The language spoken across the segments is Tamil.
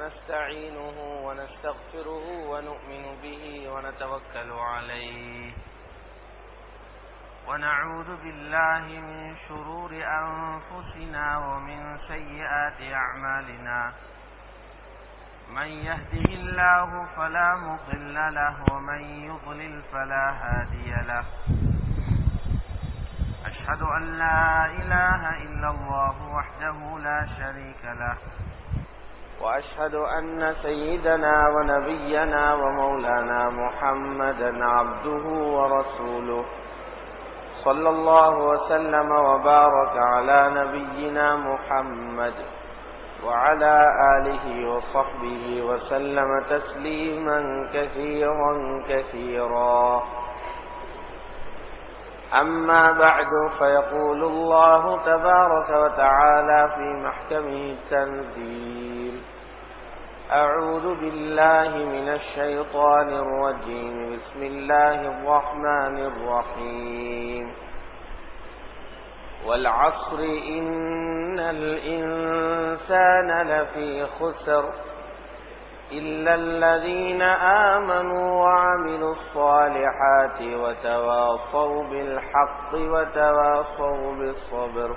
ونستعينه ونستغفره ونؤمن به ونتوكل عليه ونعوذ بالله من شرور أنفسنا ومن سيئات أعمالنا من يهده الله فلا مضل له ومن يضلل فلا هادي له أشهد أن لا إله إلا الله وحده لا شريك له وأشهد أن سيدنا ونبينا ومولانا محمدا عبده ورسوله صلى الله وسلم وبارك على نبينا محمد وعلى آله وصحبه وسلم تسليما كثيرا كثيرا أما بعد فيقول الله تبارك وتعالى في محكمه التنزيل أعوذ بالله من الشيطان الرجيم بسم الله الرحمن الرحيم والعصر إن الإنسان لفي خسر إلا الذين آمنوا وعملوا الصالحات وتواصوا بالحق وتواصوا بالصبر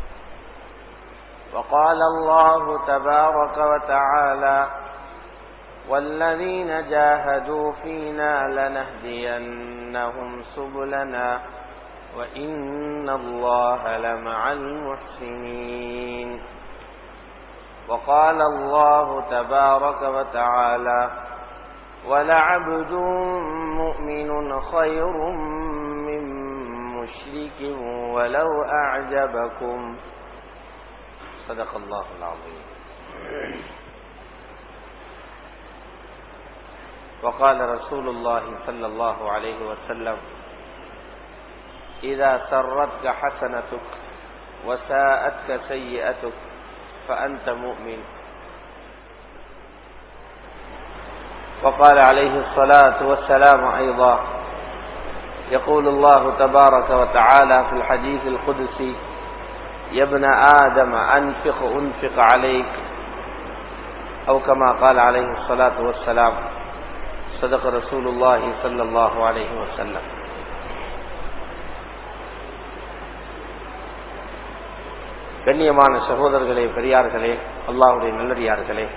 وقال الله تبارك وتعالى والذين جاهدوا فينا لنهدينهم سبلنا وإن الله لمع المحسنين وقال الله تبارك وتعالى ولعبد مؤمن خير من مشرك ولو أعجبكم صدق الله العظيم وقال رسول الله صلى الله عليه وسلم إذا سرتك حسنتك وساءتك سيئتك فأنت مؤمن وقال عليه الصلاة والسلام أيضا يقول الله تبارك وتعالى في الحديث القدسي يا ابن آدم أنفق أنفق عليك أو كما قال عليه الصلاة والسلام صدق رسول الله صلى الله عليه وسلم கண்ணியமான சகோதரர்களே பெரியார்களே அல்லாஹுடைய நல்லடியார்களே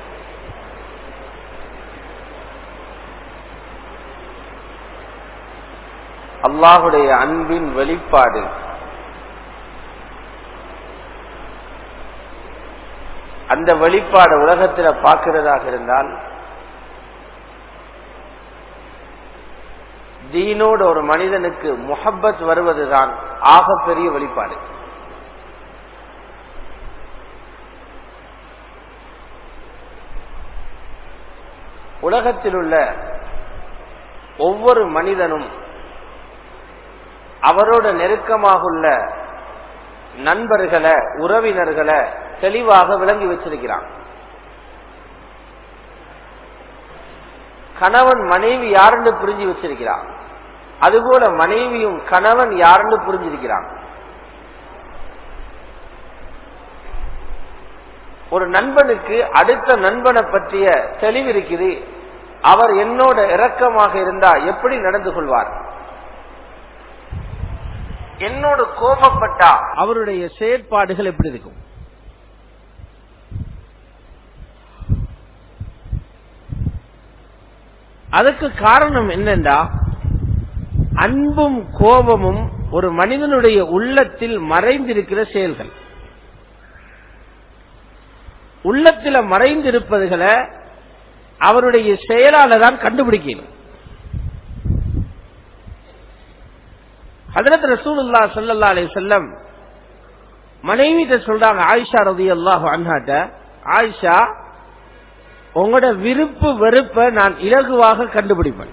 அல்லாஹுடைய அன்பின் வெளிப்பாடு அந்த வெளிப்பாடு உலகத்தில் பார்க்கிறதாக இருந்தால் தீனோடு ஒரு மனிதனுக்கு முஹப்பத் வருவதுதான் ஆகப்பெரிய வெளிப்பாடு உலகத்தில் உள்ள ஒவ்வொரு மனிதனும் அவரோட நெருக்கமாக உள்ள நண்பர்களை உறவினர்களை தெளிவாக விளங்கி வச்சிருக்கிறான் கணவன் மனைவி யாருன்னு புரிஞ்சு வச்சிருக்கிறான் அதுபோல மனைவியும் கணவன் யாருன்னு புரிஞ்சிருக்கிறான் ஒரு நண்பனுக்கு அடுத்த நண்பனை பற்றிய தெளிவு இருக்குது அவர் என்னோட இரக்கமாக இருந்தா எப்படி நடந்து கொள்வார் என்னோட கோபப்பட்டா அவருடைய செயற்பாடுகள் எப்படி இருக்கும் அதுக்கு காரணம் என்னண்டா அன்பும் கோபமும் ஒரு மனிதனுடைய உள்ளத்தில் மறைந்திருக்கிற செயல்கள் உள்ளத்தில் மறைந்திருப்பதுகளை அவருடைய செயலால தான் கண்டுபிடிக்கணும் ஹதரத் ரசூலுல்லா சல்லா அலி செல்லம் மனைவிட்ட சொல்றாங்க ஆயிஷா ரதி அல்லாஹ் அண்ணாட்ட ஆயிஷா உங்களோட விருப்பு வெறுப்ப நான் இலகுவாக கண்டுபிடிப்பேன்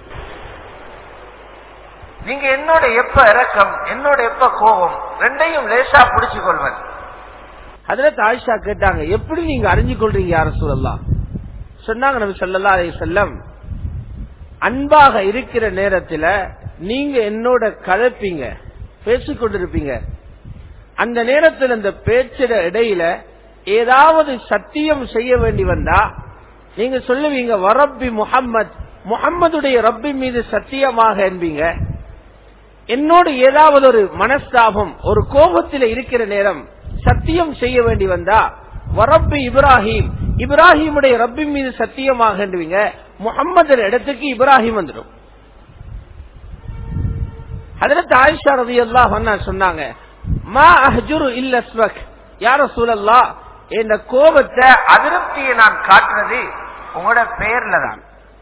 நீங்க என்னோட எப்ப இறக்கம் என்னோட எப்ப கோபம் ரெண்டையும் லேசா பிடிச்சு கொள்வேன் அதுல ஆயிஷா கேட்டாங்க எப்படி நீங்க அறிஞ்சு கொள்றீங்க யார சூழல்லாம் சொன்னாங்க நபி சொல்லா அலை செல்லம் அன்பாக இருக்கிற நேரத்துல நீங்க என்னோட கலப்பீங்க பேசிக்கொண்டிருப்பீங்க அந்த நேரத்தில் அந்த பேச்சிட இடையில ஏதாவது சத்தியம் செய்ய வேண்டி வந்தா நீங்க சொல்லுவீங்க வரப்பி முஹம்மத் முகம்மதுடைய ரப்பி மீது சத்தியமாக என்பீங்க என்னோடு ஏதாவது ஒரு மனஸ்தாபம் ஒரு கோபத்தில் இருக்கிற நேரம் சத்தியம் செய்ய வேண்டி வந்தா வரப்பி இப்ராஹிம் இப்ராஹிமுடைய ரப்பி மீது சத்தியமாக என்பீங்க முகம்மது இடத்துக்கு இப்ராஹிம் வந்துடும் அதற்கு ஆயிஷா ரதி அல்லாஹ் சொன்னாங்க மா அஹ்ஜுரு இல்ல ஸ்வக் யார சூழல்லா இந்த கோபத்தை அதிருப்தியை நான் காட்டுறது உங்களோட பெயர்ல தான்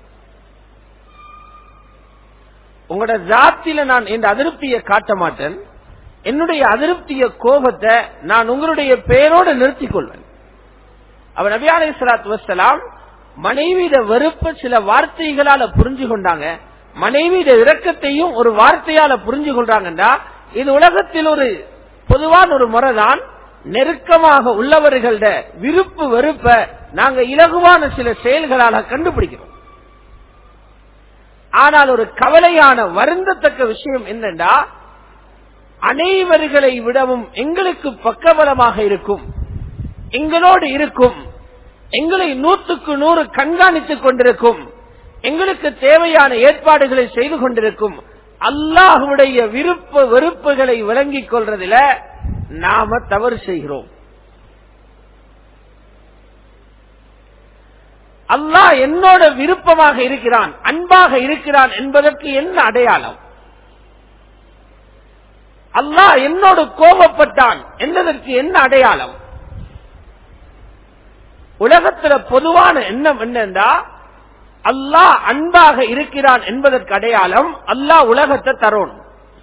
உங்களோட ஜாத்தில நான் இந்த அதிருப்தியை காட்ட மாட்டேன் என்னுடைய அதிருப்திய கோபத்தை நான் உங்களுடைய பெயரோடு நிறுத்திக் கொள்வேன் அவர் நபி அலை சலாத்து வசலாம் மனைவியிட வெறுப்ப சில வார்த்தைகளால புரிஞ்சு கொண்டாங்க மனைவியிட இரக்கத்தையும் ஒரு வார்த்தையால புரிஞ்சு கொண்டாங்கன்றா இது உலகத்தில் ஒரு பொதுவான ஒரு முறைதான் நெருக்கமாக உள்ளவர்கள விருப்பு வெறுப்ப நாங்க இலகுவான சில செயல்களால கண்டுபிடிக்கிறோம் ஆனால் ஒரு கவலையான வருந்தத்தக்க விஷயம் என்னென்றா அனைவர்களை விடவும் எங்களுக்கு பக்கபலமாக இருக்கும் எங்களோடு இருக்கும் எங்களை நூற்றுக்கு நூறு கண்காணித்துக் கொண்டிருக்கும் எங்களுக்கு தேவையான ஏற்பாடுகளை செய்து கொண்டிருக்கும் அல்லாஹுடைய விருப்ப வெறுப்புகளை விளங்கிக் கொள்றதுல நாம தவறு செய்கிறோம் அல்லாஹ் என்னோட விருப்பமாக இருக்கிறான் அன்பாக இருக்கிறான் என்பதற்கு என்ன அடையாளம் அல்லாஹ் என்னோடு கோபப்பட்டான் என்பதற்கு என்ன அடையாளம் உலகத்துல பொதுவான எண்ணம் என்னன்னா அல்லாஹ் அன்பாக இருக்கிறான் என்பதற்கு அடையாளம் அல்லாஹ் உலகத்தை தரணும்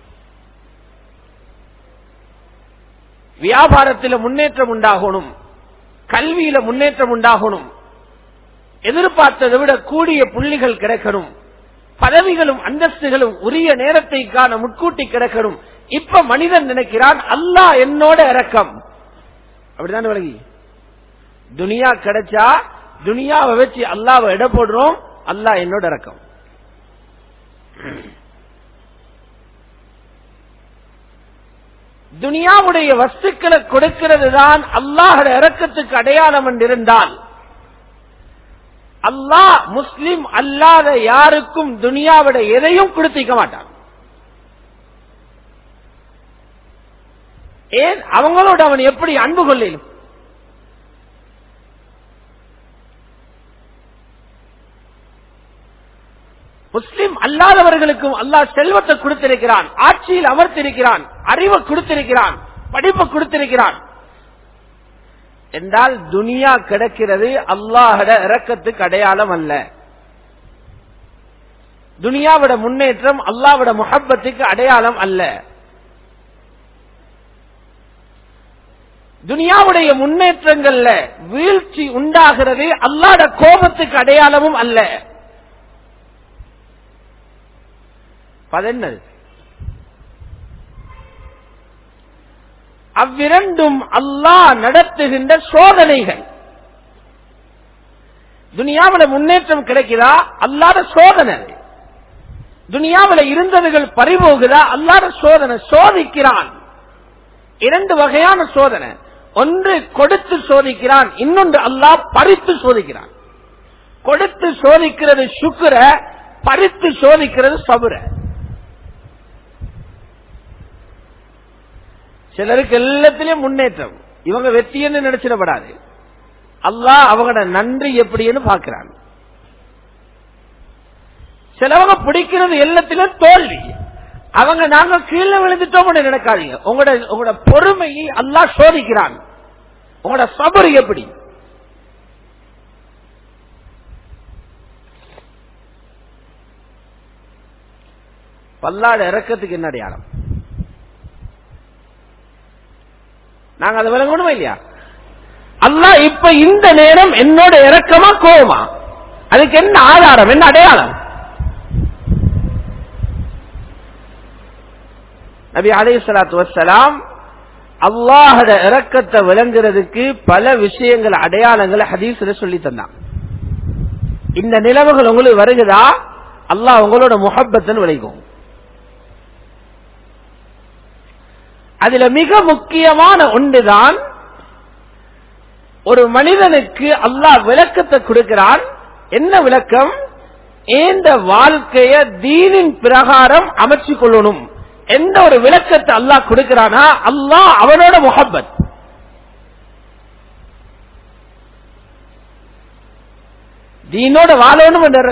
வியாபாரத்தில் முன்னேற்றம் உண்டாகணும் கல்வியில முன்னேற்றம் உண்டாகணும் எதிர்பார்த்ததை விட கூடிய புள்ளிகள் கிடைக்கணும் பதவிகளும் அந்தஸ்துகளும் உரிய நேரத்தை காண முட்கூட்டி கிடைக்கணும் இப்ப மனிதன் நினைக்கிறான் அல்லாஹ் என்னோட இறக்கம் அப்படிதான் விலகி துனியா கிடைச்சா துனியாவை வச்சு அல்லாவை எடை போடுறோம் அல்லாஹ் என்னோட இறக்கம் துனியாவுடைய வஸ்துக்களை கொடுக்கிறது தான் அல்லாஹோட இறக்கத்துக்கு அடையாளம் என்றிருந்தால் அல்லாஹ் முஸ்லிம் அல்லாத யாருக்கும் துனியாவிட எதையும் கொடுத்திக்க மாட்டான் ஏன் அவங்களோட அவன் எப்படி அன்பு கொள்ளும் முஸ்லிம் அல்லாதவர்களுக்கும் அல்லாஹ் செல்வத்தை கொடுத்திருக்கிறான் ஆட்சியில் அமர்த்திருக்கிறான் அறிவை கொடுத்திருக்கிறான் படிப்பை கொடுத்திருக்கிறான் என்றால் துனியா கிடைக்கிறது அல்லாஹட இறக்கத்துக்கு அடையாளம் அல்ல துனியாவோட முன்னேற்றம் அல்லாவோட முகப்பத்துக்கு அடையாளம் அல்ல துனியாவுடைய முன்னேற்றங்கள்ல வீழ்ச்சி உண்டாகிறது அல்லாட கோபத்துக்கு அடையாளமும் அல்ல பதென்னது அவ்விரண்டும் அல்லாஹ் நடத்துகின்ற சோதனைகள் துனியாவில முன்னேற்றம் கிடைக்குதா அல்லாத சோதனை துனியாவில இருந்ததுகள் பறிபோகுதா அல்லாத சோதனை சோதிக்கிறான் இரண்டு வகையான சோதனை ஒன்று கொடுத்து சோதிக்கிறான் இன்னொன்று அல்லாஹ் பறித்து சோதிக்கிறான் கொடுத்து சோதிக்கிறது சுக்குர பறித்து சோதிக்கிறது சபுர சிலருக்கு எல்லாத்திலையும் முன்னேற்றம் இவங்க வெற்றின்னு நினைச்சிடப்படாது அல்லாஹ் அவங்களோட நன்றி எப்படின்னு பாக்குறான் சிலவங்க பிடிக்கிறது எல்லாத்திலும் தோல்வி அவங்க நாங்க கீழே விழுந்துட்டோம் நினைக்காதீங்க உங்களோட உங்களோட பொறுமையை அல்லாஹ் சோதிக்கிறான் உங்களோட சபர் எப்படி பல்லாடு இறக்கத்துக்கு என்ன அடையாளம் நாங்க அதை விளங்கணுமா இல்லையா அல்லாஹ் இப்ப இந்த நேரம் என்னோட இறக்கமா கோவமா அதுக்கு என்ன ஆதாரம் என்ன அடையாளம் நபி அலை சலாத்து வசலாம் அல்லாஹட இறக்கத்தை விளங்குறதுக்கு பல விஷயங்கள் அடையாளங்களை ஹதீஸ்ல சொல்லி தந்தான் இந்த நிலவுகள் உங்களுக்கு வருகுதா அல்லாஹ் உங்களோட முகப்பத்தன் விளைக்கும் அதுல மிக முக்கியமான ஒன்றுதான் ஒரு மனிதனுக்கு அல்லாஹ் விளக்கத்தை கொடுக்கிறான் என்ன விளக்கம் இந்த வாழ்க்கைய தீனின் பிரகாரம் அமைச்சு கொள்ளணும் எந்த ஒரு விளக்கத்தை அல்லாஹ் கொடுக்கிறானா அல்லாஹ் அவனோட முகப்பத் தீனோட வாழணும் என்ற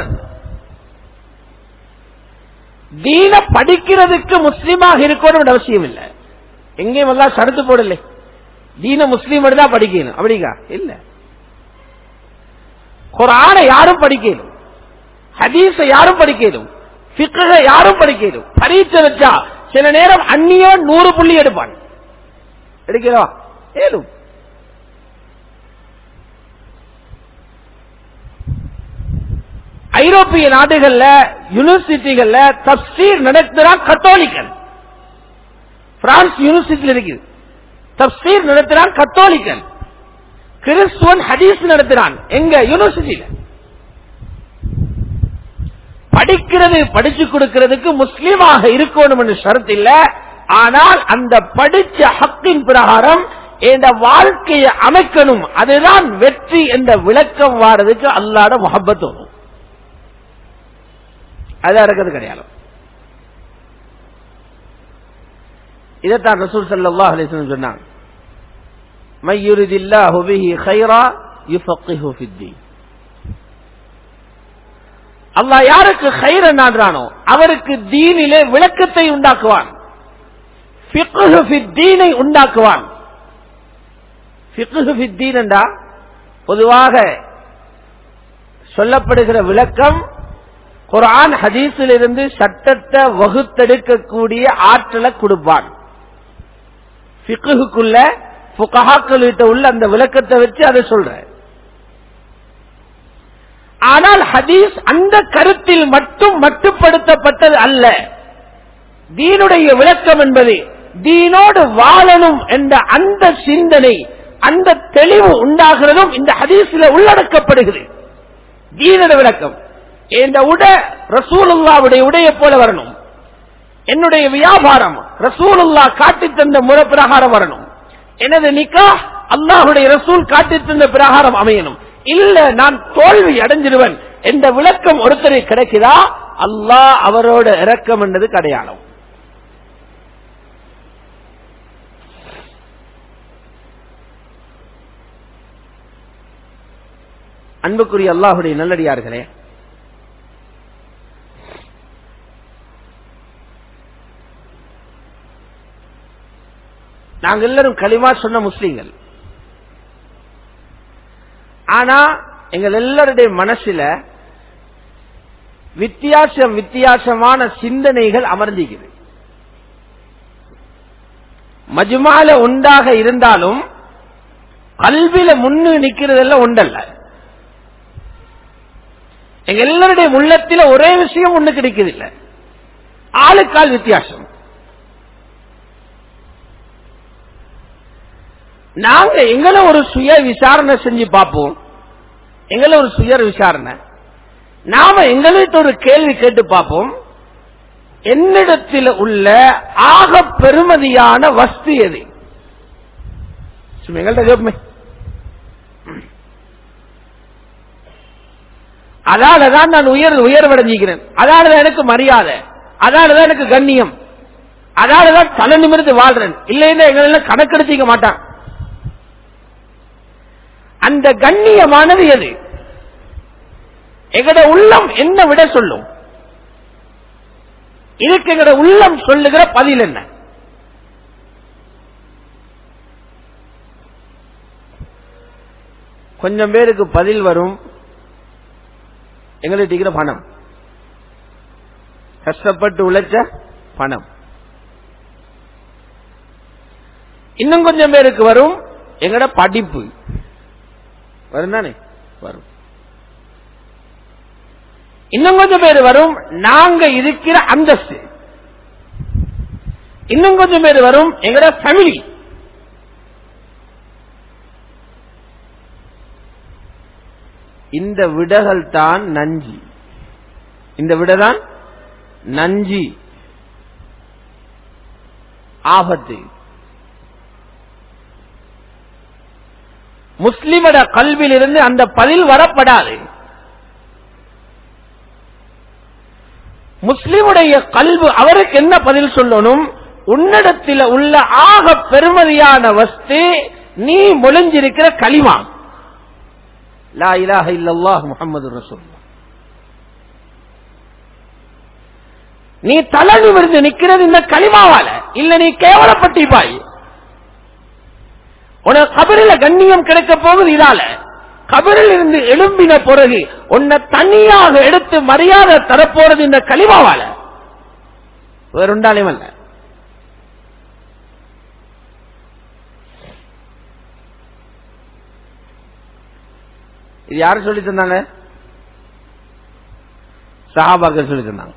தீன படிக்கிறதுக்கு முஸ்லீமாக இருக்கணும் அவசியம் இல்லை எங்கேயும் எல்லாம் சடுத்து போடல தீன முஸ்லீம் தான் படிக்கணும் அப்படிங்க இல்ல குரான யாரும் படிக்கணும் ஹதீஸ யாரும் படிக்கணும் பிக்க யாரும் படிக்கணும் பரீட்சை வச்சா சில நேரம் அந்நியோ நூறு புள்ளி எடுப்பான் எடுக்கிறா ஏதும் ஐரோப்பிய நாடுகள்ல யூனிவர்சிட்டிகள்ல தப்சீர் நடத்துறான் கத்தோலிக்கன் பிரான்ஸ் யூனிவர்சிட்டியில் இருக்குது தப்சீர் நடத்துறான் கத்தோலிக்கன் கிறிஸ்துவன் ஹதீஸ் நடத்துறான் எங்க யூனிவர்சிட்டியில படிக்கிறது படிச்சு கொடுக்கிறதுக்கு முஸ்லீமாக இருக்கணும் ஷரத் இல்ல ஆனால் அந்த படிச்ச ஹக்கின் பிரகாரம் இந்த வாழ்க்கையை அமைக்கணும் அதுதான் வெற்றி என்ற விளக்கம் வாரதுக்கு அல்லாட முகப்பத் வரும் அது நடக்கிறது கிடையாது இதைத்தான் ரசூல் சல்லாஹ் அலிஸ்லம் சொன்னாங்க மையுரிதில்லாஹு பிஹி கைரா யுஃபக்கிஹு ஃபித்தீன் அல்லாஹ் யாருக்கு ஹைர நாடுறானோ அவருக்கு தீனிலே விளக்கத்தை உண்டாக்குவான் ஃபிக்ஹு ஃபித்தீனை உண்டாக்குவான் ஃபிக்ஹு ஃபித்தீன் என்றா பொதுவாக சொல்லப்படுகிற விளக்கம் குரான் ஹதீஸில் இருந்து சட்டத்தை வகுத்தெடுக்கக்கூடிய ஆற்றலை கொடுப்பான் பிக்குக்குள்ள புகஹாக்கள் உள்ள அந்த விளக்கத்தை வச்சு அதை சொல்ற ஆனால் ஹதீஸ் அந்த கருத்தில் மட்டும் மட்டுப்படுத்தப்பட்டது அல்ல தீனுடைய விளக்கம் என்பது தீனோடு வாழணும் என்ற அந்த சிந்தனை அந்த தெளிவு உண்டாகிறதும் இந்த ஹதீஸில் உள்ளடக்கப்படுகிறது தீனோட விளக்கம் இந்த உட ரசூலுல்லாவுடைய உடைய போல வரணும் என்னுடைய வியாபாரம் ரசூலுல்லா காட்டி தந்த முறை பிரகாரம் வரணும் எனது நிக்கா அல்லாஹுடைய ரசூல் காட்டி தந்த பிரகாரம் அமையணும் இல்ல நான் தோல்வி அடைஞ்சிருவன் என்ற விளக்கம் ஒருத்தருக்கு கிடைக்குதா அல்லாஹ் அவரோட இறக்கம் என்றது கிடையாளம் அன்புக்குரிய அல்லாஹுடைய நல்லடியார்களே நாங்க எல்லாரும் களிமா சொன்ன முஸ்லீம்கள் ஆனா எங்கள் எல்லாருடைய மனசுல வித்தியாசம் வித்தியாசமான சிந்தனைகள் அமர்ந்திக்குது மஜுமால உண்டாக இருந்தாலும் கல்வியில முன்னு நிக்கிறதெல்லாம் உண்டல்ல எங்க எல்லாருடைய உள்ளத்தில ஒரே விஷயம் ஒண்ணு கிடைக்குது இல்ல ஆளுக்கால் வித்தியாசம் நாங்க எங்களை ஒரு சுய விசாரணை செஞ்சு பார்ப்போம் எங்களை ஒரு சுய விசாரணை நாம எங்களுக்கு ஒரு கேள்வி கேட்டு பார்ப்போம் என்னிடத்தில் உள்ள ஆக பெருமதியான வஸ்து எது சும்மா எங்கள்கிட்ட கேட்போமே அதாலதான் நான் உயர் உயர்வடைஞ்சிக்கிறேன் அதாலதான் எனக்கு மரியாதை அதாலதான் எனக்கு கண்ணியம் அதாலதான் தலை நிமிர்ந்து வாழ்றேன் இல்லைன்னா எங்களெல்லாம் கணக்கெடுத்திக்க மாட்டான் அந்த கண்ணியமானது எது எங்கட உள்ளம் என்ன விட சொல்லும் இதுக்கு எங்கட உள்ளம் சொல்லுகிற பதில் என்ன கொஞ்சம் பேருக்கு பதில் வரும் எங்களுக்கு இருக்கிற பணம் கஷ்டப்பட்டு உழைச்ச பணம் இன்னும் கொஞ்சம் பேருக்கு வரும் எங்கட படிப்பு வரும் தானே வரும் இன்னும் கொஞ்சம் பேர் வரும் நாங்க இருக்கிற அந்தஸ்து இன்னும் கொஞ்சம் பேர் வரும் எங்கட ஃபேமிலி இந்த விடகள் தான் நஞ்சி இந்த விடதான் நஞ்சி ஆபத்து முஸ்லிமோட கல்வியிலிருந்து அந்த பதில் வரப்படாது முஸ்லிமுடைய கல்வு அவருக்கு என்ன பதில் சொல்லணும் உன்னிடத்தில் உள்ள ஆக பெருமதியான வஸ்து நீ மொழிஞ்சிருக்கிற களிமா லா இலாஹ இல்லல்லாஹ் முஹம்மது ரசூல் நீ தலை நிமிர்ந்து நிக்கிறது இந்த களிமாவால இல்ல நீ கேவலப்பட்டிப்பாய் உனக்கு கபரில கண்ணியம் கிடைக்க போகுது இதால கபரில் இருந்து எழும்பின பிறகு உன்னை தனியாக எடுத்து மரியாதை தரப்போறது இந்த களிமாவால வேறுண்டாலையும் அல்ல இது யாரு சொல்லி தந்தாங்க சஹாபாக்கள் சொல்லி தந்தாங்க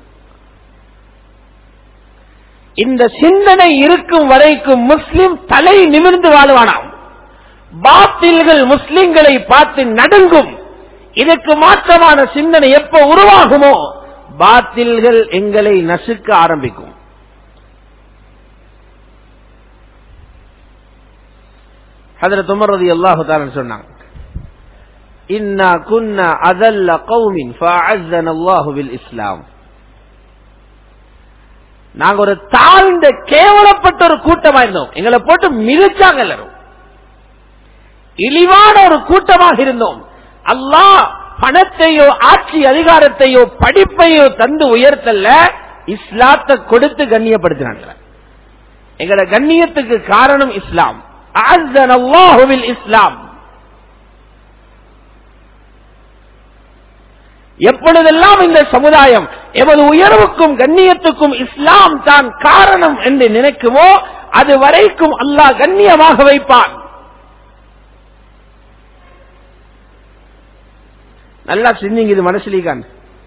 இந்த சிந்தனை இருக்கும் வரைக்கும் முஸ்லிம் தலை நிமிர்ந்து வாழுவானாம் பாத்தில்கள் முஸ்லிம்களை பார்த்து நடுங்கும் இதற்கு மாற்றமான சிந்தனை எப்ப உருவாகுமோ பாத்தில்கள் எங்களை நசுக்க ஆரம்பிக்கும் அதில் துமரது அல்லாஹு சொன்னாங்க இன்னா குன்னா அதல்ல கௌமின் ஃபஅஸ்ஸன அல்லாஹு பில் இஸ்லாம் நாங்க ஒரு தாழ்ந்த கேவலப்பட்ட ஒரு கூட்டமா இருந்தோம் எங்களை போட்டு மிதிச்சாங்க எல்லாரும் இழிவான ஒரு கூட்டமாக இருந்தோம் அல்லாஹ் பணத்தையோ ஆட்சி அதிகாரத்தையோ படிப்பையோ தந்து உயர்த்தல்ல இஸ்லாத்தை கொடுத்து கண்ணியப்படுத்தினாங்க எங்களோட கண்ணியத்துக்கு காரணம் இஸ்லாம் அல்லாஹுவில் இஸ்லாம் எப்பொழுதெல்லாம் இந்த சமுதாயம் எமது உயர்வுக்கும் கண்ணியத்துக்கும் இஸ்லாம் தான் காரணம் என்று நினைக்குமோ அது வரைக்கும் அல்லாஹ் கண்ணியமாக வைப்பான் நல்லா சிந்திங்க இது மனசுலிகான்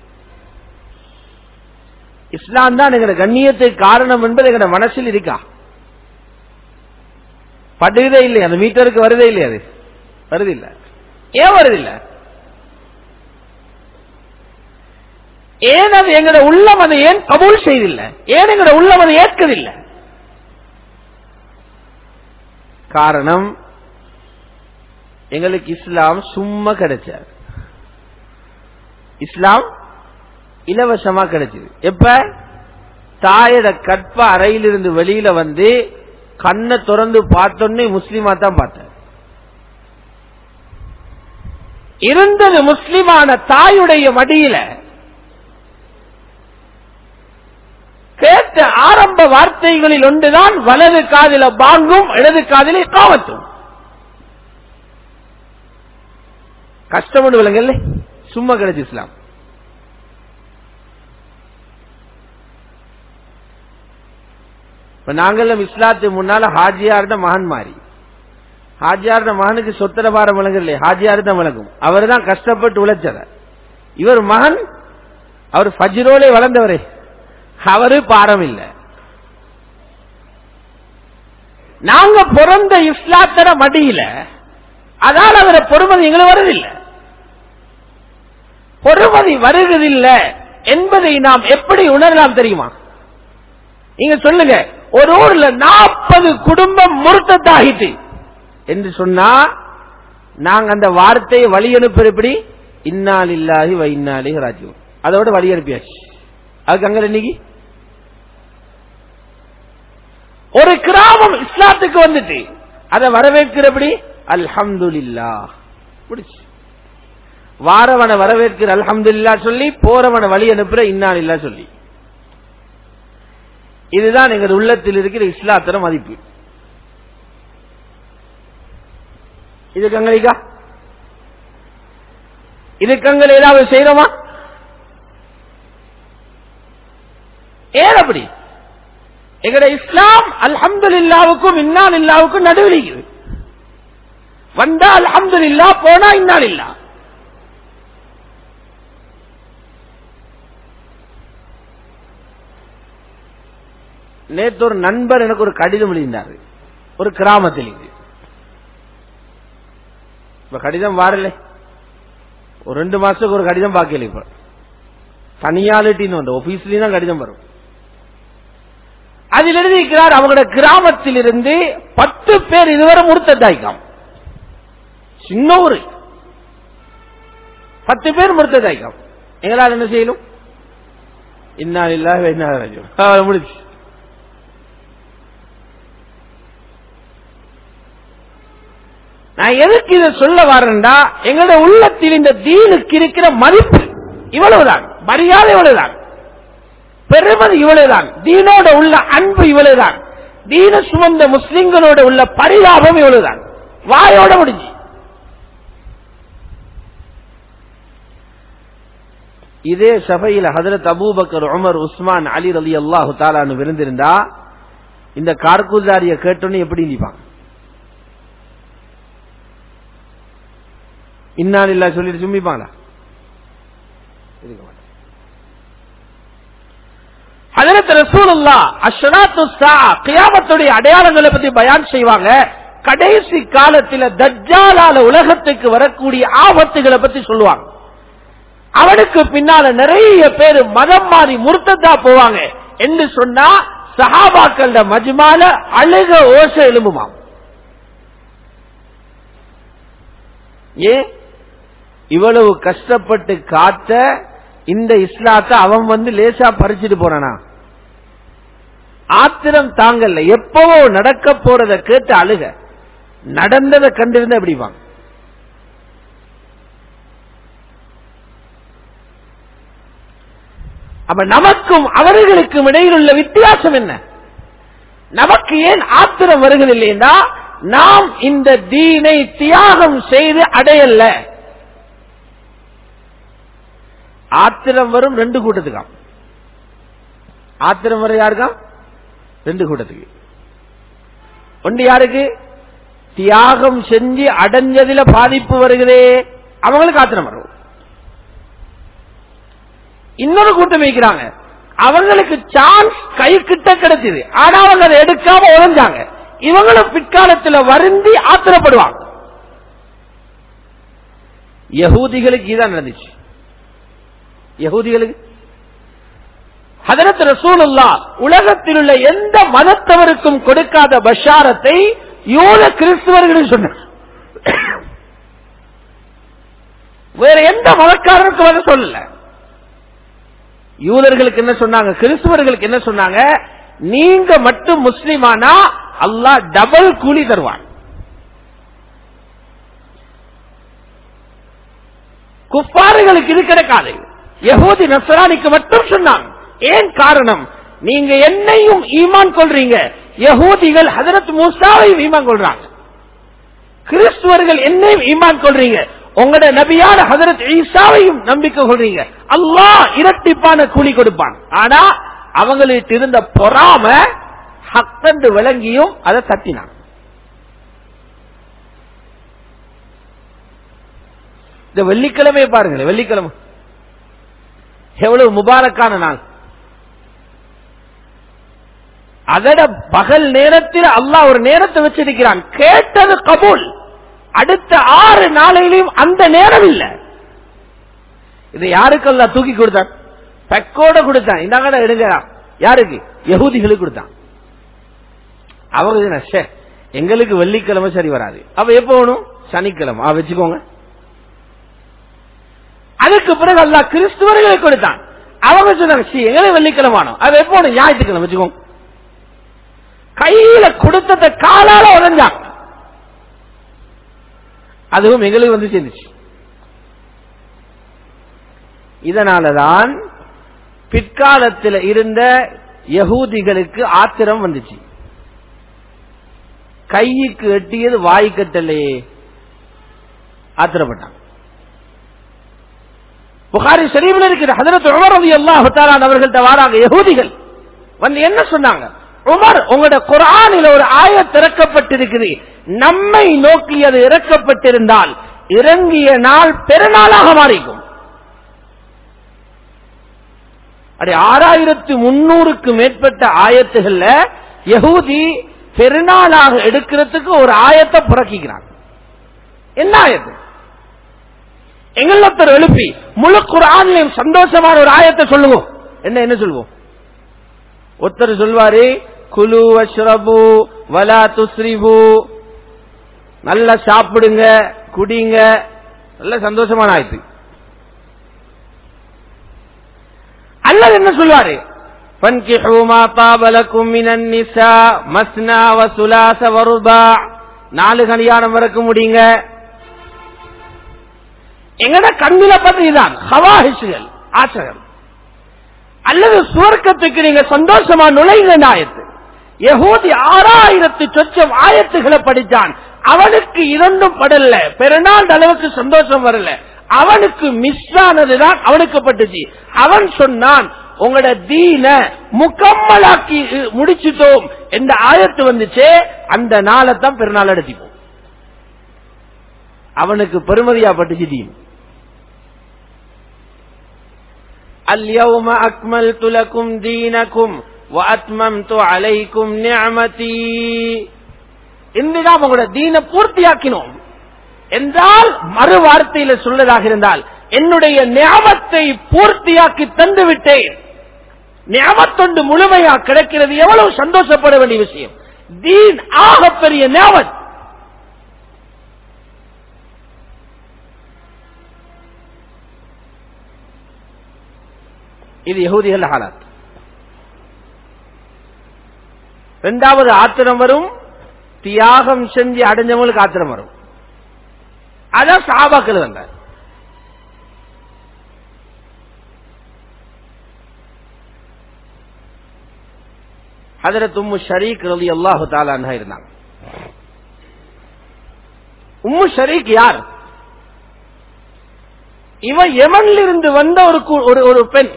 இஸ்லாம் தான் எங்களோட கண்ணியத்துக்கு காரணம் என்பது எங்களோட மனசில் இருக்கா படுகிறதே இல்லை அந்த மீட்டருக்கு வருதே இல்லை அது வருது இல்ல ஏன் வருது இல்ல ஏன் அது எங்களோட உள்ளம் அதை ஏன் கபூல் செய்தில்லை ஏன் எங்களோட உள்ளம் அதை ஏற்கதில்லை காரணம் எங்களுக்கு இஸ்லாம் சும்மா கிடைச்சார் இஸ்லாம் இலவசமா கிடைச்சது எப்ப தாயோட கற்ப அறையிலிருந்து வெளியில வந்து கண்ணை திறந்து பார்த்தோன்னே முஸ்லீமா தான் பார்த்தார் இருந்தது முஸ்லிமான தாயுடைய மடியில கேட்ட ஆரம்ப வார்த்தைகளில் ஒன்றுதான் வலது காதில பாங்கும் இடது காதில காவத்தும் கஷ்டம் விலங்கல்ல சும்மா கிடைச்சு இஸ்லாம் இப்ப நாங்களும் இஸ்லாத்துக்கு முன்னால ஹாஜியார்ட மகன் மாறி ஹாஜியார்ட மகனுக்கு சொத்தர பாரம் விளங்கல ஹாஜியார் தான் விளங்கும் அவர் தான் கஷ்டப்பட்டு உழைச்சத இவர் மகன் அவர் ஃபஜ்ரோலே வளர்ந்தவரே அவரு பாரம் இல்ல நாங்க பிறந்த இஸ்லாத்தர மடியில அதால் அவரை பொறுமதி எங்களுக்கு வருதில்லை பொறுமதி வருவதில்லை என்பதை நாம் எப்படி உணரலாம் தெரியுமா நீங்க சொல்லுங்க ஒரு ஊர்ல நாற்பது குடும்பம் முறுத்தத்தாகிட்டு என்று சொன்னா நாங்க அந்த வார்த்தையை வழி அனுப்புற எப்படி இன்னால் இல்லாஹி வைநாளி ராஜ்யம் அதோட வழி அனுப்பியாச்சு அதுக்கு அங்க இன்னைக்கு ஒரு கிராமம் இஸ்லாத்துக்கு வந்துட்டு அதை வரவேற்கிறபடி அல்ஹம்துலில்லா முடிச்சு வாரவனை வரவேற்கிற அல்ஹம்துல்லா சொல்லி போறவனை வழி அனுப்புற இன்னால் இல்லா சொல்லி இதுதான் எங்கள் உள்ளத்தில் இருக்கிற இஸ்லாத்திர மதிப்பு இது கங்களிக்கா இது கங்கள் ஏதாவது செய்யறோமா ஏன் அப்படி எங்கட இஸ்லாம் அல்ஹம்து இல்லாவுக்கும் இன்னால் இல்லாவுக்கும் நடுவில் வந்தா அல்ஹம்து இல்லா போனா இன்னால் இல்லா நேற்று ஒரு நண்பர் எனக்கு ஒரு கடிதம் எழுதினார் ஒரு கிராமத்தில் இது இப்ப கடிதம் வாரல ஒரு ரெண்டு மாசத்துக்கு ஒரு கடிதம் பார்க்கல இப்ப தனியாலிட்டின்னு வந்து ஆபீஸ்லயும் தான் கடிதம் வரும் அதில் எழுதியிருக்கிறார் அவங்களோட கிராமத்தில் இருந்து பத்து பேர் இதுவரை முறுத்ததாய்க்காம் சின்ன ஊரு பத்து பேர் முறுத்ததாய்க்காம் எங்களால் என்ன செய்யணும் இன்னா இல்லாஹ் என்ன ராஜு முடிச்சு நான் எதுக்கு இதை சொல்ல வரேன்டா எங்களோட உள்ளத்தில் இந்த தீனுக்கு இருக்கிற மதிப்பு இவ்வளவுதான் மரியாதை இவ்வளவுதான் பெருமதி இவ்வளவுதான் தீனோட உள்ள அன்பு இவ்வளவுதான் தீன சுமந்த முஸ்லிம்களோட உள்ள பரிதாபம் இவ்வளவுதான் வாயோட முடிஞ்சு இதே சபையில் ஹதரத் Abu Bakr Umar Usman Ali Ali அல்லாஹு தாலான்னு விருந்திருந்தா இந்த கார்குதாரிய கேட்டோன்னு எப்படி நிப்பாங்க இன்னான் இல்லா சொல்லிட்டு சும்மிப்பாங்களா இருக்க மாட்டாங்க ஹதரத் ரசூலுல்லா அஷ்ராத்து சா கியாமத்துடைய அடையாளங்களை பத்தி பயான் செய்வாங்க கடைசி காலத்தில் தஜ்ஜாலால உலகத்துக்கு வரக்கூடிய ஆபத்துகளை பத்தி சொல்லுவாங்க அவனுக்கு பின்னால நிறைய பேர் மதம் மாறி முர்த்ததா போவாங்க என்று சொன்னா சஹாபாக்கள மஜ்மால அழுக ஓச எழும்புமாம் ஏன் இவ்வளவு கஷ்டப்பட்டு காத்த இந்த இஸ்லாத்தை அவன் வந்து லேசா பறிச்சுட்டு போறானா ஆத்திரம் தாங்கல்ல எப்பவோ நடக்க போறத கேட்டு அழுக நடந்ததை கண்டிருந்த எப்படி வாங்க அப்ப நமக்கும் அவர்களுக்கும் இடையில் உள்ள வித்தியாசம் என்ன நமக்கு ஏன் ஆத்திரம் வருவதில்லைன்னா நாம் இந்த தீனை தியாகம் செய்து அடையல்ல ஆத்திரம் வரும் ரெண்டு கூட்டத்துக்காம் ஆத்திரம் வரும் யாருக்கா ரெண்டு கூட்டத்துக்கு ஒன்று யாருக்கு தியாகம் செஞ்சு அடைஞ்சதுல பாதிப்பு வருகிறே அவங்களுக்கு ஆத்திரம் வரும் இன்னொரு கூட்டம் வைக்கிறாங்க அவங்களுக்கு சான்ஸ் கை கிட்ட கிடைச்சது ஆனா அவங்க அதை எடுக்காம உழைஞ்சாங்க இவங்களும் பிற்காலத்தில் வருந்தி ஆத்திரப்படுவாங்க யகூதிகளுக்கு இதான் நடந்துச்சு யகூதிகளுக்கு ஹதரத் ரசூலுல்லா உலகத்தில் உள்ள எந்த மதத்தவருக்கும் கொடுக்காத பஷாரத்தை யூத கிறிஸ்துவர்களும் சொன்னார் வேற எந்த மதக்காரருக்கும் அதை சொல்லல யூதர்களுக்கு என்ன சொன்னாங்க கிறிஸ்துவர்களுக்கு என்ன சொன்னாங்க நீங்க மட்டும் முஸ்லிமானா அல்லாஹ் டபுள் கூலி தருவான் குப்பாறுகளுக்கு இது கிடைக்காது யகூதி நசரானிக்கு மட்டும் சொன்னாங்க ஏன் காரணம் நீங்க என்னையும் ஈமான் கொள்றீங்க யகூதிகள் ஹதரத் மூசாவையும் ஈமான் கொள்றாங்க கிறிஸ்துவர்கள் என்னையும் ஈமான் கொள்றீங்க உங்களோட நபியான ஹதரத் ஈசாவையும் நம்பிக்கை கொள்றீங்க அல்லாஹ் இரட்டிப்பான கூலி கொடுப்பான் ஆனா அவங்களுக்கு இருந்த பொறாம ஹக்கண்டு விளங்கியும் அதை தட்டினான் இந்த வெள்ளிக்கிழமை பாருங்களேன் வெள்ளிக்கிழமை எவ்வளவு முபாரக்கான நாள் அதோட பகல் நேரத்தில் அல்லாஹ் ஒரு நேரத்தை வச்சிருக்கிறான் கேட்டது கபூல் அடுத்த ஆறு நாளையிலும் அந்த நேரம் இல்ல இதை யாருக்கு அல்ல தூக்கி கொடுத்தான் பெக்கோட கொடுத்தான் இந்த கடை எடுங்க யாருக்கு யகுதிகளுக்கு கொடுத்தான் அவங்க சே எங்களுக்கு வெள்ளிக்கிழமை சரி வராது அவ எப்ப வேணும் சனிக்கிழமை அவ வச்சுக்கோங்க அதுக்கு பிறகு அல்லா கிறிஸ்துவர்களுக்கு கொடுத்தான் அவங்க சொன்னாங்க "சீ, எங்களே வெள்ளிக்கிழமானோ அவ எப்ப வேணும் ஞாயிற்றுக்கிழமை வச்சுக்கோங்க கையில கொடுத்தத காலால உடஞ்சாங்க அதுவும் எங்களுக்கு வந்து சேர்ந்துச்சு இதனாலதான் பிற்காலத்தில் இருந்த யகூதிகளுக்கு ஆத்திரம் வந்துச்சு கைக்கு எட்டியது வாய் கட்டலையே ஆத்திரப்பட்டான் புகாரி ஷரீஃபில் இருக்கிற ஹதரத் உமர் ரலியல்லாஹு தஆலா அவர்கள்ட்ட வராங்க யகூதிகள் வந்து என்ன சொன்னாங்க உமர் உங்களோட குர்ஆனில் ஒரு ஆயத் திறக்கப்பட்டிருக்குது நம்மை நோக்கி அது இறக்கப்பட்டிருந்தால் இறங்கிய நாள் பெருநாளாக மாறிக்கும் அப்படி ஆறாயிரத்து முன்னூறுக்கு மேற்பட்ட ஆயத்துகள்ல யகூதி பெருநாளாக எடுக்கிறதுக்கு ஒரு ஆயத்தை புறக்கிக்கிறாங்க என்ன ஆயத்து எங்களொருத்தர் எழுப்பி முழு குரான்லையும் சந்தோஷமான ஒரு ஆயத்தை சொல்லுவோம் என்ன என்ன சொல்லுவோம் ஒருத்தர் சொல்வாரு குலு வஷ்ரபு வலா துஸ்ரிபு நல்லா சாப்பிடுங்க குடிங்க நல்ல சந்தோஷமான ஆயத்து அல்லது என்ன சொல்வாரு فانكحوا ما طاب لكم من النساء مثنى وثلاث ورباع நாலு கல்யாணம் வரைக்கும் முடியுங்க எங்கட கண்ணில பத்திதான் ஹவாஹிஷுகள் ஆசைகள் அல்லது சுவர்க்கத்துக்கு நீங்க சந்தோஷமா நுழைந்த ஆயத்து யகூதி ஆறாயிரத்து சொச்சம் ஆயத்துகளை படிச்சான் அவனுக்கு இரண்டும் படல பெருநாள் அளவுக்கு சந்தோஷம் வரல அவனுக்கு மிஸ் ஆனதுதான் அவனுக்கு பட்டுச்சு அவன் சொன்னான் உங்களோட தீன முக்கம்மலாக்கி முடிச்சிட்டோம் என்ற ஆயத்து வந்துச்சே அந்த நாளை தான் பெருநாள் எடுத்திப்போம் அவனுக்கு பெருமதியா பட்டுச்சு தீன் اليوم أكملت لكم دينكم وأتممت عليكم نعمتي இன்றுதான் உங்களோட தீன பூர்த்தியாக்கினோம் என்றால் மறு வார்த்தையில சொல்லதாக இருந்தால் என்னுடைய ஞாபத்தை பூர்த்தியாக்கி தந்து விட்டேன் ஞாபத்தொண்டு முழுமையா கிடைக்கிறது எவ்வளவு சந்தோஷப்பட வேண்டிய விஷயம் தீன் ஆகப்பெரிய ஞாபத் இது யகுதிகள் ஹாலாத் இரண்டாவது ஆத்திரம் வரும் தியாகம் செஞ்சு அடைஞ்சவங்களுக்கு ஆத்திரம் வரும் அதான் சாபாக்கள் வந்தார் ஹதரத் உம்மு ஷரீக் ரலி அல்லாஹு தாலான்ஹா இருந்தாங்க உம்மு ஷரீக் யார் இவன் யமன்ல இருந்து வந்த ஒரு கு- ஒரு ஒரு பெண்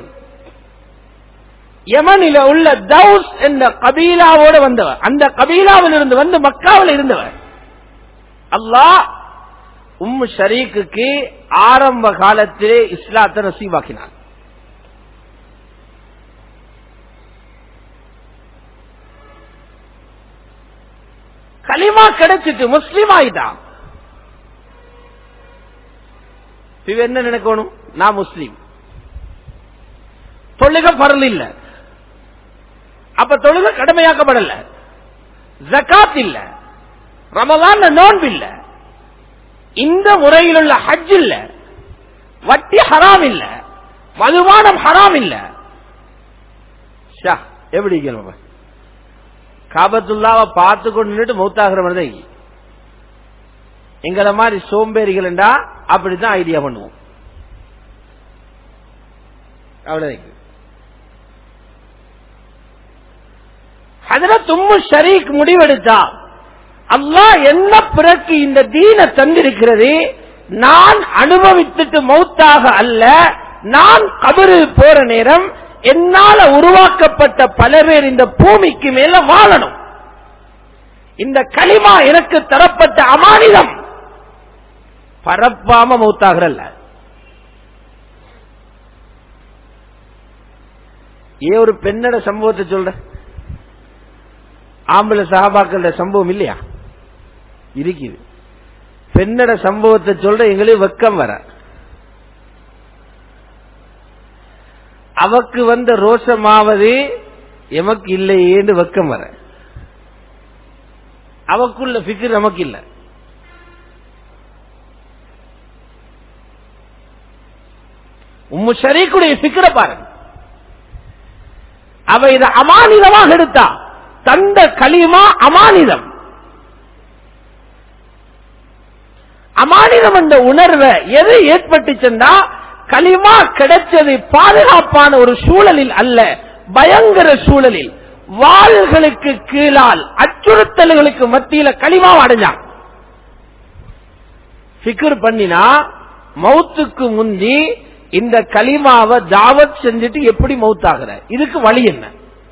யமனில உள்ள தௌஸ் என்ற கபீலாவோட வந்தவர் அந்த கபீலாவில் இருந்து வந்து மக்காவில் இருந்தவர் அல்லாஹ் உம்மு ஷரீக்குக்கு ஆரம்ப காலத்திலே இஸ்லாத்தை நசீவாக்கினான் கலிமா கிடைச்சிட்டு முஸ்லீம் ஆயிட்டான் இவ என்ன நினைக்கணும் நான் முஸ்லீம் தொழுக பரல் இல்ல அப்ப தொழுக கடமையாக்கப்படல ஜகாத் இல்ல ரமலான் நோன்பு இல்ல இந்த முறையில் உள்ள ஹஜ் இல்ல வட்டி ஹராம் இல்ல மதுபானம் ஹராம் இல்ல ஷா, எப்படி கேள்வி காபத்துல்லாவை பார்த்து கொண்டு நின்னுட்டு மௌத்தாகிற மாதிரி தான் எங்களை மாதிரி சோம்பேறிகள் அப்படித்தான் ஐடியா பண்ணுவோம் அவ்வளவுதான் ஹதரத் உம்மு ஷரீக் முடிவெடுத்தா அல்லாஹ் என்ன பிறகு இந்த தீன தந்திருக்கிறது நான் அனுபவித்துட்டு மௌத்தாக அல்ல நான் கபரு போற நேரம் என்னால உருவாக்கப்பட்ட பல பேர் இந்த பூமிக்கு மேல வாழணும் இந்த களிமா எனக்கு தரப்பட்ட அமானிதம் பரப்பாம மௌத்தாகிறல்ல ஏன் ஒரு பெண்ணோட சம்பவத்தை சொல்ற ஆம்பளை சகாபாக்கள சம்பவம் இல்லையா இருக்குது பெண்ணோட சம்பவத்தை சொல்ற எங்களுக்கு வெக்கம் வர அவக்கு வந்த ரோஷமாவது எமக்கு இல்லையேன்னு வெக்கம் வர அவக்குள்ள பிக்ர் நமக்கு இல்ல உம்மு ஷரீக்குடைய பிக்ர பாருங்க அவ இதை அமானிதமாக எடுத்தா தந்த களிமா அமானிதம் அமானிதம் என்ற உணர்வை எது ஏற்பட்டுச்சுன்னா களிமா கிடைச்சது பாதுகாப்பான ஒரு சூழலில் அல்ல பயங்கர சூழலில் வாள்களுக்கு கீழால் அச்சுறுத்தல்களுக்கு மத்தியில களிமா அடைஞ்சான் ஃபிக்ர் பண்ணினா மௌத்துக்கு முந்தி இந்த களிமாவை தாவத் செஞ்சுட்டு எப்படி மௌத்தாகிற இதுக்கு வழி என்ன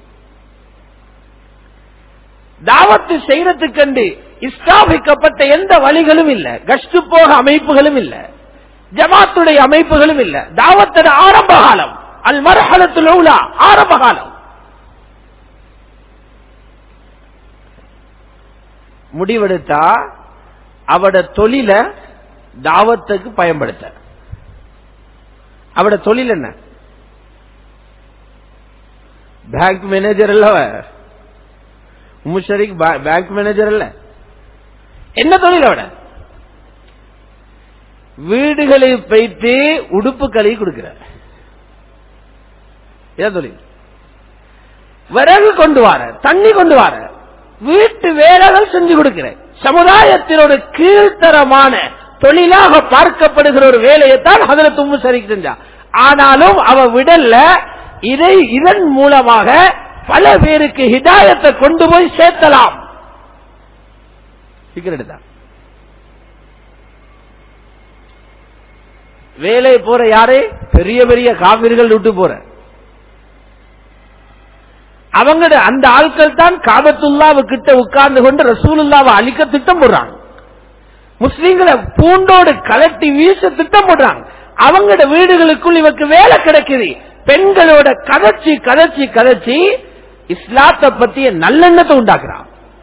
தாவத்து செய்யறதுக்கண்டு இஸ்தாபிக்கப்பட்ட எந்த வழிகளும் இல்ல கஷ்டு போக அமைப்புகளும் இல்ல ஜமாத்துடைய அமைப்புகளும் இல்ல தாவத்தோட ஆரம்ப காலம் அல் மரஹலத்துல உள்ள ஆரம்ப காலம் முடிவெடுத்தா அவட தொழில தாவத்துக்கு பயன்படுத்த அவட தொழில் என்ன பேங்க் மேனேஜர் அல்ல அவ. முஷரிக் பேங்க் மேனேஜர் அல்ல என்ன தொழில் அவட வீடுகளில் போயிட்டு உடுப்பு கழுவி கொடுக்கிற இதான் தொழில் விறகு கொண்டு வர தண்ணி கொண்டு வர வீட்டு வேலைகள் செஞ்சு கொடுக்கிறேன் சமுதாயத்தில் ஒரு கீழ்த்தரமான தொழிலாக பார்க்கப்படுகிற ஒரு வேலையைத்தான் அதுல தும்பு சரி செஞ்சா ஆனாலும் அவ விடல்ல இதை இதன் மூலமாக பல பேருக்கு ஹிதாயத்தை கொண்டு போய் சேர்த்தலாம் சிகரெட் தான் வேலை போற யாரு பெரிய பெரிய காவிர்கள் விட்டு போற அவங்க அந்த ஆட்கள் தான் காபத்துல்லாவு கிட்ட உட்கார்ந்து கொண்டு ரசூலுல்லாவை அழிக்க திட்டம் போடுறாங்க முஸ்லீம்களை பூண்டோடு கலட்டி வீச திட்டம் போடுறாங்க அவங்களோட வீடுகளுக்குள் இவருக்கு வேலை கிடைக்குது பெண்களோட கதைச்சி கதைச்சி கதைச்சி இஸ்லாத்தை பத்திய நல்லெண்ணத்தை உண்டாக்குறான்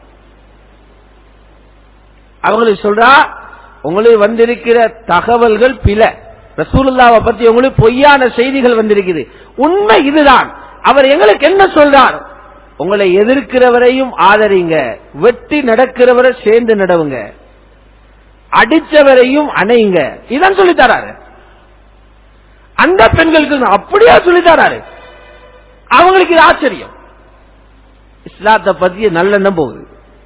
அவங்களுக்கு சொல்றா உங்களுக்கு வந்திருக்கிற தகவல்கள் பில ரசூலுல்லாவை பத்தி உங்களுக்கு பொய்யான செய்திகள் வந்திருக்குது உண்மை இதுதான் அவர் எங்களுக்கு என்ன சொல்றார் உங்களை எதிர்க்கிறவரையும் ஆதரிங்க வெட்டி நடக்கிறவரை சேர்ந்து நடவுங்க அடிச்சவரையும் அணையுங்க இதான் சொல்லி தராரு அந்த பெண்களுக்கு அப்படியா சொல்லி தராரு அவங்களுக்கு இது ஆச்சரியம் இஸ்லாத்தை பத்திய நல்லெண்ணம் போகுது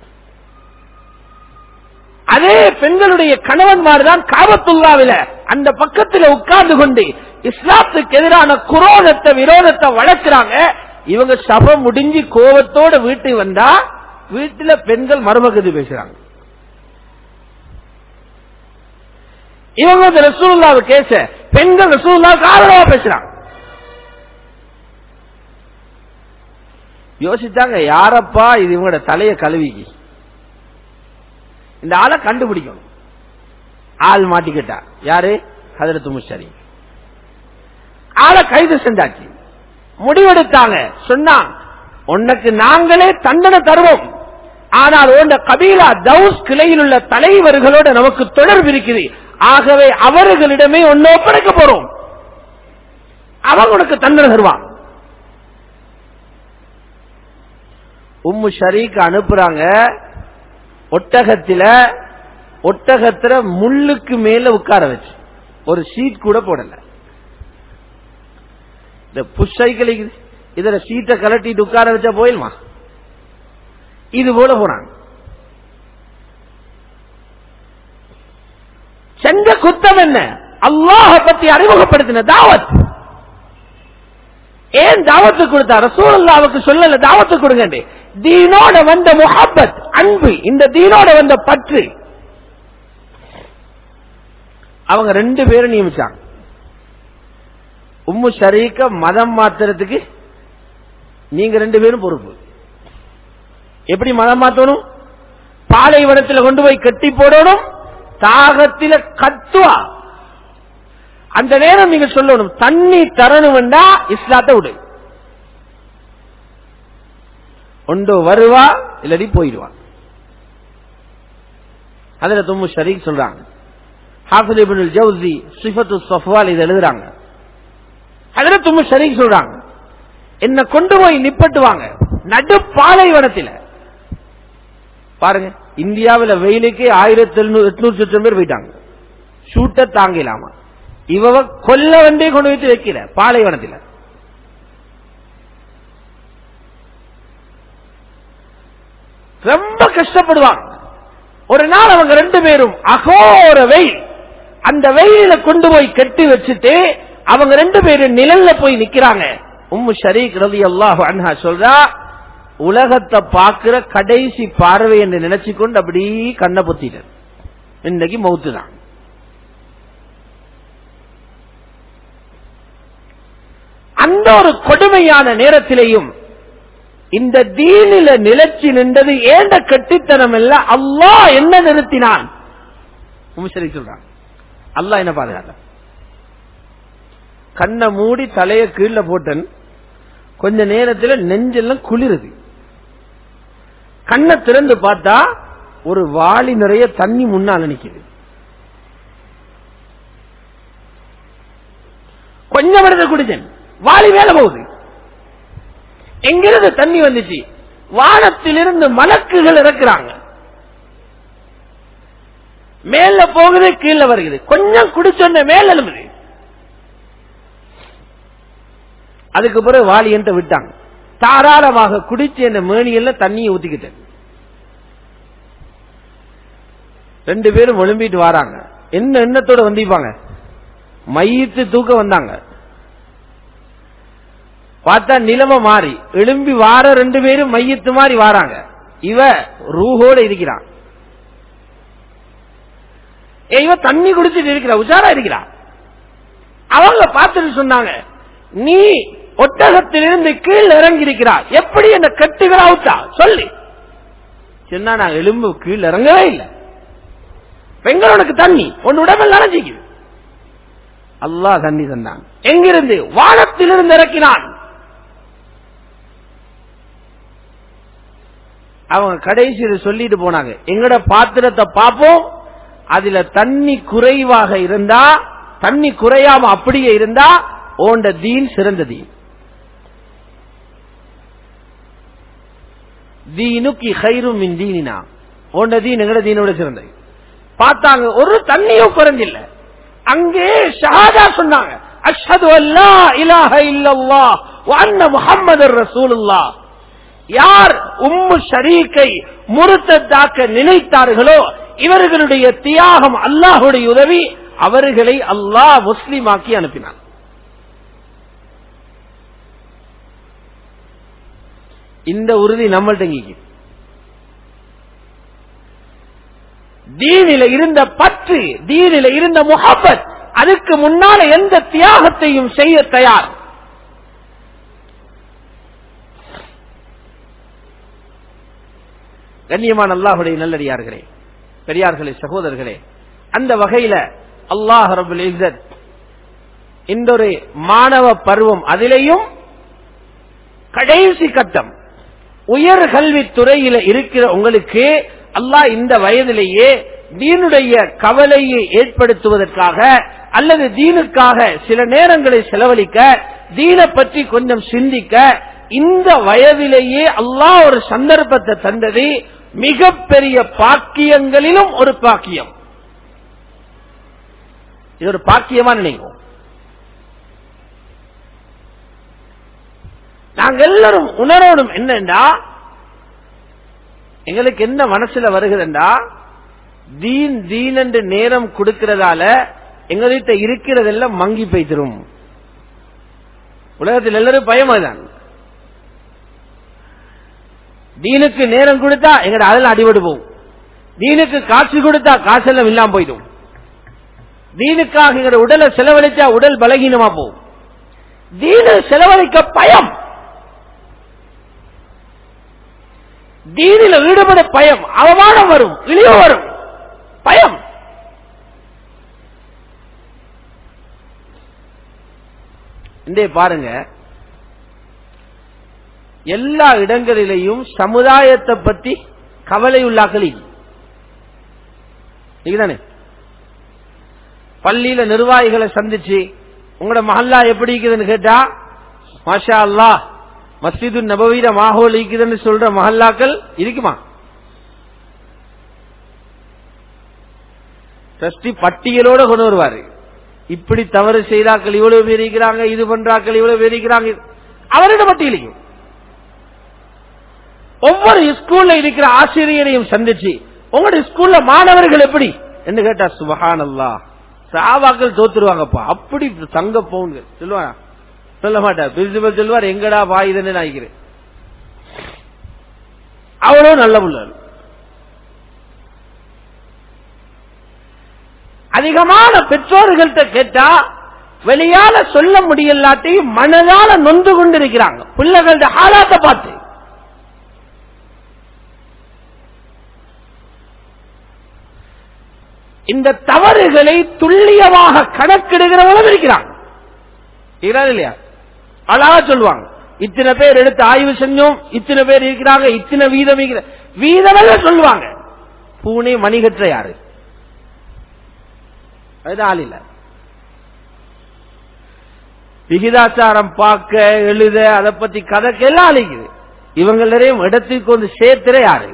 அதே பெண்களுடைய கணவன்மார் தான் காபத்துல்லாவில அந்த பக்கத்தில் உட்கார்ந்து கொண்டு இஸ்லாத்துக்கு எதிரான குரோதத்தை விரோதத்தை வளர்க்கிறாங்க இவங்க சபம் முடிஞ்சு கோபத்தோட வீட்டுக்கு வந்தா வீட்டுல பெண்கள் மருமகதி பேசுறாங்க இவங்க வந்து ரசூல்லாவை கேச பெண்கள் ரசூல்லாவுக்கு ஆதரவா பேசுறாங்க யோசித்தாங்க யாரப்பா இது இவங்களோட தலைய கழுவிக்கு இந்த ஆளை கண்டுபிடிக்கணும் ஆள் மாட்டிக்கிட்டா யாரு ஹதரத்து முஷரி ஆளை கைது செஞ்சாச்சு முடிவெடுத்தாங்க சொன்னா உனக்கு நாங்களே தண்டனை தருவோம் ஆனால் உண்ட கபீலா தௌஸ் கிளையில் உள்ள தலைவர்களோட நமக்கு தொடர்பு இருக்குது ஆகவே அவர்களிடமே ஒன்னு ஒப்படைக்க போறோம் அவங்க உனக்கு தண்டனை தருவான் உம்மு ஷரீக் அனுப்புறாங்க ஒட்டகத்தில ஒட்டகத்துல முள்ளுக்கு மேல உட்கார வச்சு ஒரு சீட் கூட போடல இந்த புஷ் சைக்கிள் இதுல சீட்டை கலட்டிட்டு உட்கார வச்சா போயிடுமா இது போல போனாங்க செஞ்ச குத்தம் என்ன அல்லாஹ பத்தி அறிமுகப்படுத்தின தாவத் ஏன் தாவத்து கொடுத்தா ரசூலுல்லாவுக்கு சொல்லல தாவத்து கொடுங்க தீனோட வந்த முஹப்பத் அன்பு இந்த தீனோட வந்த பற்று அவங்க ரெண்டு பேரும் நியமிச்சாங்க உம்மு ஷரீக்க மதம் மாத்துறதுக்கு நீங்க ரெண்டு பேரும் பொறுப்பு எப்படி மதம் மாத்தணும் பாலைவனத்தில் கொண்டு போய் கட்டி போடணும் தாகத்தில கத்துவா அந்த நேரம் நீங்க சொல்லணும் தண்ணி தரணும்டா இஸ்லாத்தை விடு ஒன்று வருவா இல்லாடி போயிடுவா அதுல தும்மு ஷரீக் சொல்றாங்க ஹாஃபில் இப்னுல் ஜவுசி சிஃபத்து சஃப்வால் இது எழுதுறாங்க அதுல தும்மு ஷரீக் சொல்றாங்க என்ன கொண்டு போய் நிப்பட்டுவாங்க நடு பாலைவனத்தில் பாருங்க இந்தியாவில் வெயிலுக்கு ஆயிரத்தி எட்நூறு சுற்றம் பேர் போயிட்டாங்க ஷூட்ட தாங்கலாமா இவ கொல்ல வண்டி கொண்டு வைத்து வைக்கல பாலைவனத்தில் ரொம்ப கஷ்டப்படுவாங்க ஒரு நாள் அவங்க ரெண்டு பேரும் அகோர வெயில் அந்த வெயில கொண்டு போய் கட்டி வச்சுட்டு அவங்க ரெண்டு பேரும் நிழல்ல போய் நிக்கிறாங்க உம்மு ஷரீக் ரவி அல்லாஹு அன்ஹா சொல்றா உலகத்தை பார்க்கிற கடைசி பார்வை என்று நினைச்சு கொண்டு அப்படி கண்ணை பொத்திட்டு இன்னைக்கு மௌத்து தான் அந்த ஒரு கொடுமையான நேரத்திலேயும் இந்த தீனில நிலச்சி நின்றது ஏண்ட கட்டித்தனம் இல்ல அல்லாஹ் என்ன நிறுத்தினான் சரி சொல்றான் அல்லாஹ் என்ன பாதுகாத்த கண்ணை மூடி தலைய கீழே போட்டன் கொஞ்ச நேரத்தில் நெஞ்செல்லாம் குளிருது கண்ணை திறந்து பார்த்தா ஒரு வாளி நிறைய தண்ணி முன்னால நிக்குது கொஞ்சம் இடத்தை குடிச்சேன் வாளி மேல போகுது எங்கிருந்து தண்ணி வந்துச்சு வானத்திலிருந்து மலக்குகள் இறக்குறாங்க மேல போகுது கீழே வருகிறது கொஞ்சம் குடிச்சொன்ன மேல எழும்புது அதுக்கு பிறகு வாலியன்ட்ட விட்டாங்க தாராளமாக குடிச்சு அந்த மேனியெல்லாம் தண்ணியை ஊத்திக்கிட்டேன் ரெண்டு பேரும் ஒழும்பிட்டு வராங்க என்ன எண்ணத்தோட வந்திருப்பாங்க மையத்து தூக்க வந்தாங்க பார்த்தா நிலைமை மாறி எழும்பி வார ரெண்டு பேரும் மையத்து மாதிரி வாராங்க இவ ரூஹோட இருக்கிறான் ஏ, இவ தண்ணி குடிச்சிட்டு இருக்கிறா உஷாரா இருக்கிறா அவங்க பார்த்துட்டு சொன்னாங்க நீ ஒட்டகத்திலிருந்து கீழ் இறங்கி இருக்கிறாய் எப்படி என்ன கட்டுகிற அவுத்தா சொல்லு சொன்னா நான் எலும்பு கீழ் இறங்கவே இல்லை பெங்களோனுக்கு தண்ணி உன் உடம்புல நனைஞ்சிக்குது அல்லாஹ் தண்ணி தந்தான் எங்கிருந்து வானத்திலிருந்து இறக்கினான் அவங்க கடைசியில் சொல்லிட்டு போனாங்க எங்கட பாத்திரத்தை பார்ப்போம் அதுல தண்ணி குறைவாக இருந்தா தண்ணி குறையாம அப்படியே இருந்தா ஓண்ட தீன் சிறந்த தீன் தீனுக்கு ஹைரும் மின் தீனினா ஓண்ட தீன் எங்கட தீனோட சிறந்தது பார்த்தாங்க ஒரு தண்ணியும் குறைஞ்சில்ல அங்கே ஷஹாதா சொன்னாங்க அஷ்ஹது அல்லா இலாஹ இல்லல்லாஹ் வ அன்ன முஹம்மதர் ரசூலுல்லாஹ் யார் உம்மு ஷரீக்கை முறுத்தத்தாக்க நினைத்தார்களோ இவர்களுடைய தியாகம் அல்லாஹுடைய உதவி அவர்களை அல்லாஹ் முஸ்லிமாக்கி அனுப்பினான் இந்த உறுதி நம்மள்ட்ட இங்கே தீனில இருந்த பற்று தீனில இருந்த முகப்பத் அதுக்கு முன்னால எந்த தியாகத்தையும் செய்ய தயார் கண்ணியமான அல்லாஹுடைய நல்லடியார்களே பெரியார்களே சகோதரர்களே அந்த வகையில அல்லாஹ் ரபுல் இஸ்ஸத் இந்த ஒரு மாணவ பருவம் அதிலேயும் கடைசி கட்டம் உயர் கல்வி துறையில இருக்கிற உங்களுக்கு அல்லாஹ் இந்த வயதிலேயே தீனுடைய கவலையை ஏற்படுத்துவதற்காக அல்லது தீனுக்காக சில நேரங்களை செலவழிக்க தீனை பற்றி கொஞ்சம் சிந்திக்க இந்த வயதிலேயே அல்லாஹ் ஒரு சந்தர்ப்பத்தை தந்தது மிகப்பெரிய பாக்கியங்களிலும் ஒரு பாக்கியம் இது ஒரு பாக்கியமா நினைக்கும் நாங்க எல்லாரும் உணரணும் என்னண்டா எங்களுக்கு என்ன மனசுல வருகிறதுண்டா தீன் தீன் என்று நேரம் கொடுக்கிறதால எங்கள்கிட்ட இருக்கிறதெல்லாம் மங்கி போய்த்திரும் உலகத்தில் எல்லாரும் பயம் அதுதான் தீனுக்கு நேரம் கொடுத்தா எங்கட அதில் அடிபடு போகும் தீனுக்கு காசு கொடுத்தா காசெல்லாம் இல்லாம போயிடும் தீனுக்காக எங்கட உடலை செலவழிச்சா உடல் பலகீனமா போகும் தீனு செலவழிக்க பயம் தீனில ஈடுபட பயம் அவமானம் வரும் இழிவு வரும் பயம் இந்தே பாருங்க எல்லா இடங்களிலேயும் சமுதாயத்தை பத்தி கவலை உள்ளாக்கள் நீங்கதானே பள்ளியில நிர்வாகிகளை சந்திச்சு உங்களோட மஹல்லா எப்படி இருக்குதுன்னு கேட்டா மாஷா அல்லா மஸ்ஜிது நபவீர மாஹோல் இருக்குதுன்னு சொல்ற மஹல்லாக்கள் இருக்குமா ட்ரஸ்டி பட்டியலோட கொண்டு வருவாரு இப்படி தவறு செய்தாக்கள் இவ்வளவு பேர் இருக்கிறாங்க இது பண்றாக்கள் இவ்வளவு பேர் இருக்கிறாங்க அவரோட பட்டியலையும் ஒவ்வொரு ஸ்கூல்ல இருக்கிற ஆசிரியரையும் சந்திச்சு உங்களுடைய ஸ்கூல்ல மாணவர்கள் எப்படி என்று கேட்டா சுபஹான் அல்லா சாவாக்கள் தோத்துருவாங்கப்பா அப்படி தங்க போங்க சொல்லுவாங்க சொல்ல மாட்டார் பிரின்சிபல் சொல்லுவார் எங்கடா வாயுதுன்னு நினைக்கிறேன் அவ்வளவு நல்ல புள்ள அதிகமான பெற்றோர்கள்ட்ட கேட்டா வெளியால சொல்ல முடியலாட்டையும் மனதால நொந்து கொண்டிருக்கிறாங்க பிள்ளைகளோட ஆளாத்த பார்த்து இந்த தவறுகளை துல்லியமாக கணக்கெடுகிறவங்களும் இருக்கிறாங்க இருக்கிறாங்க இல்லையா அழகா சொல்லுவாங்க இத்தனை பேர் எடுத்து ஆய்வு செஞ்சோம் இத்தனை பேர் இருக்கிறாங்க இத்தனை வீதம் இருக்கிற வீதம் சொல்லுவாங்க பூனே மணிகற்ற யாரு அது ஆள் இல்ல விகிதாச்சாரம் பார்க்க எழுத அதை பத்தி கதைக்கு எல்லாம் அழிக்குது இவங்களரையும் இடத்துக்கு வந்து சேர்த்துற யாரு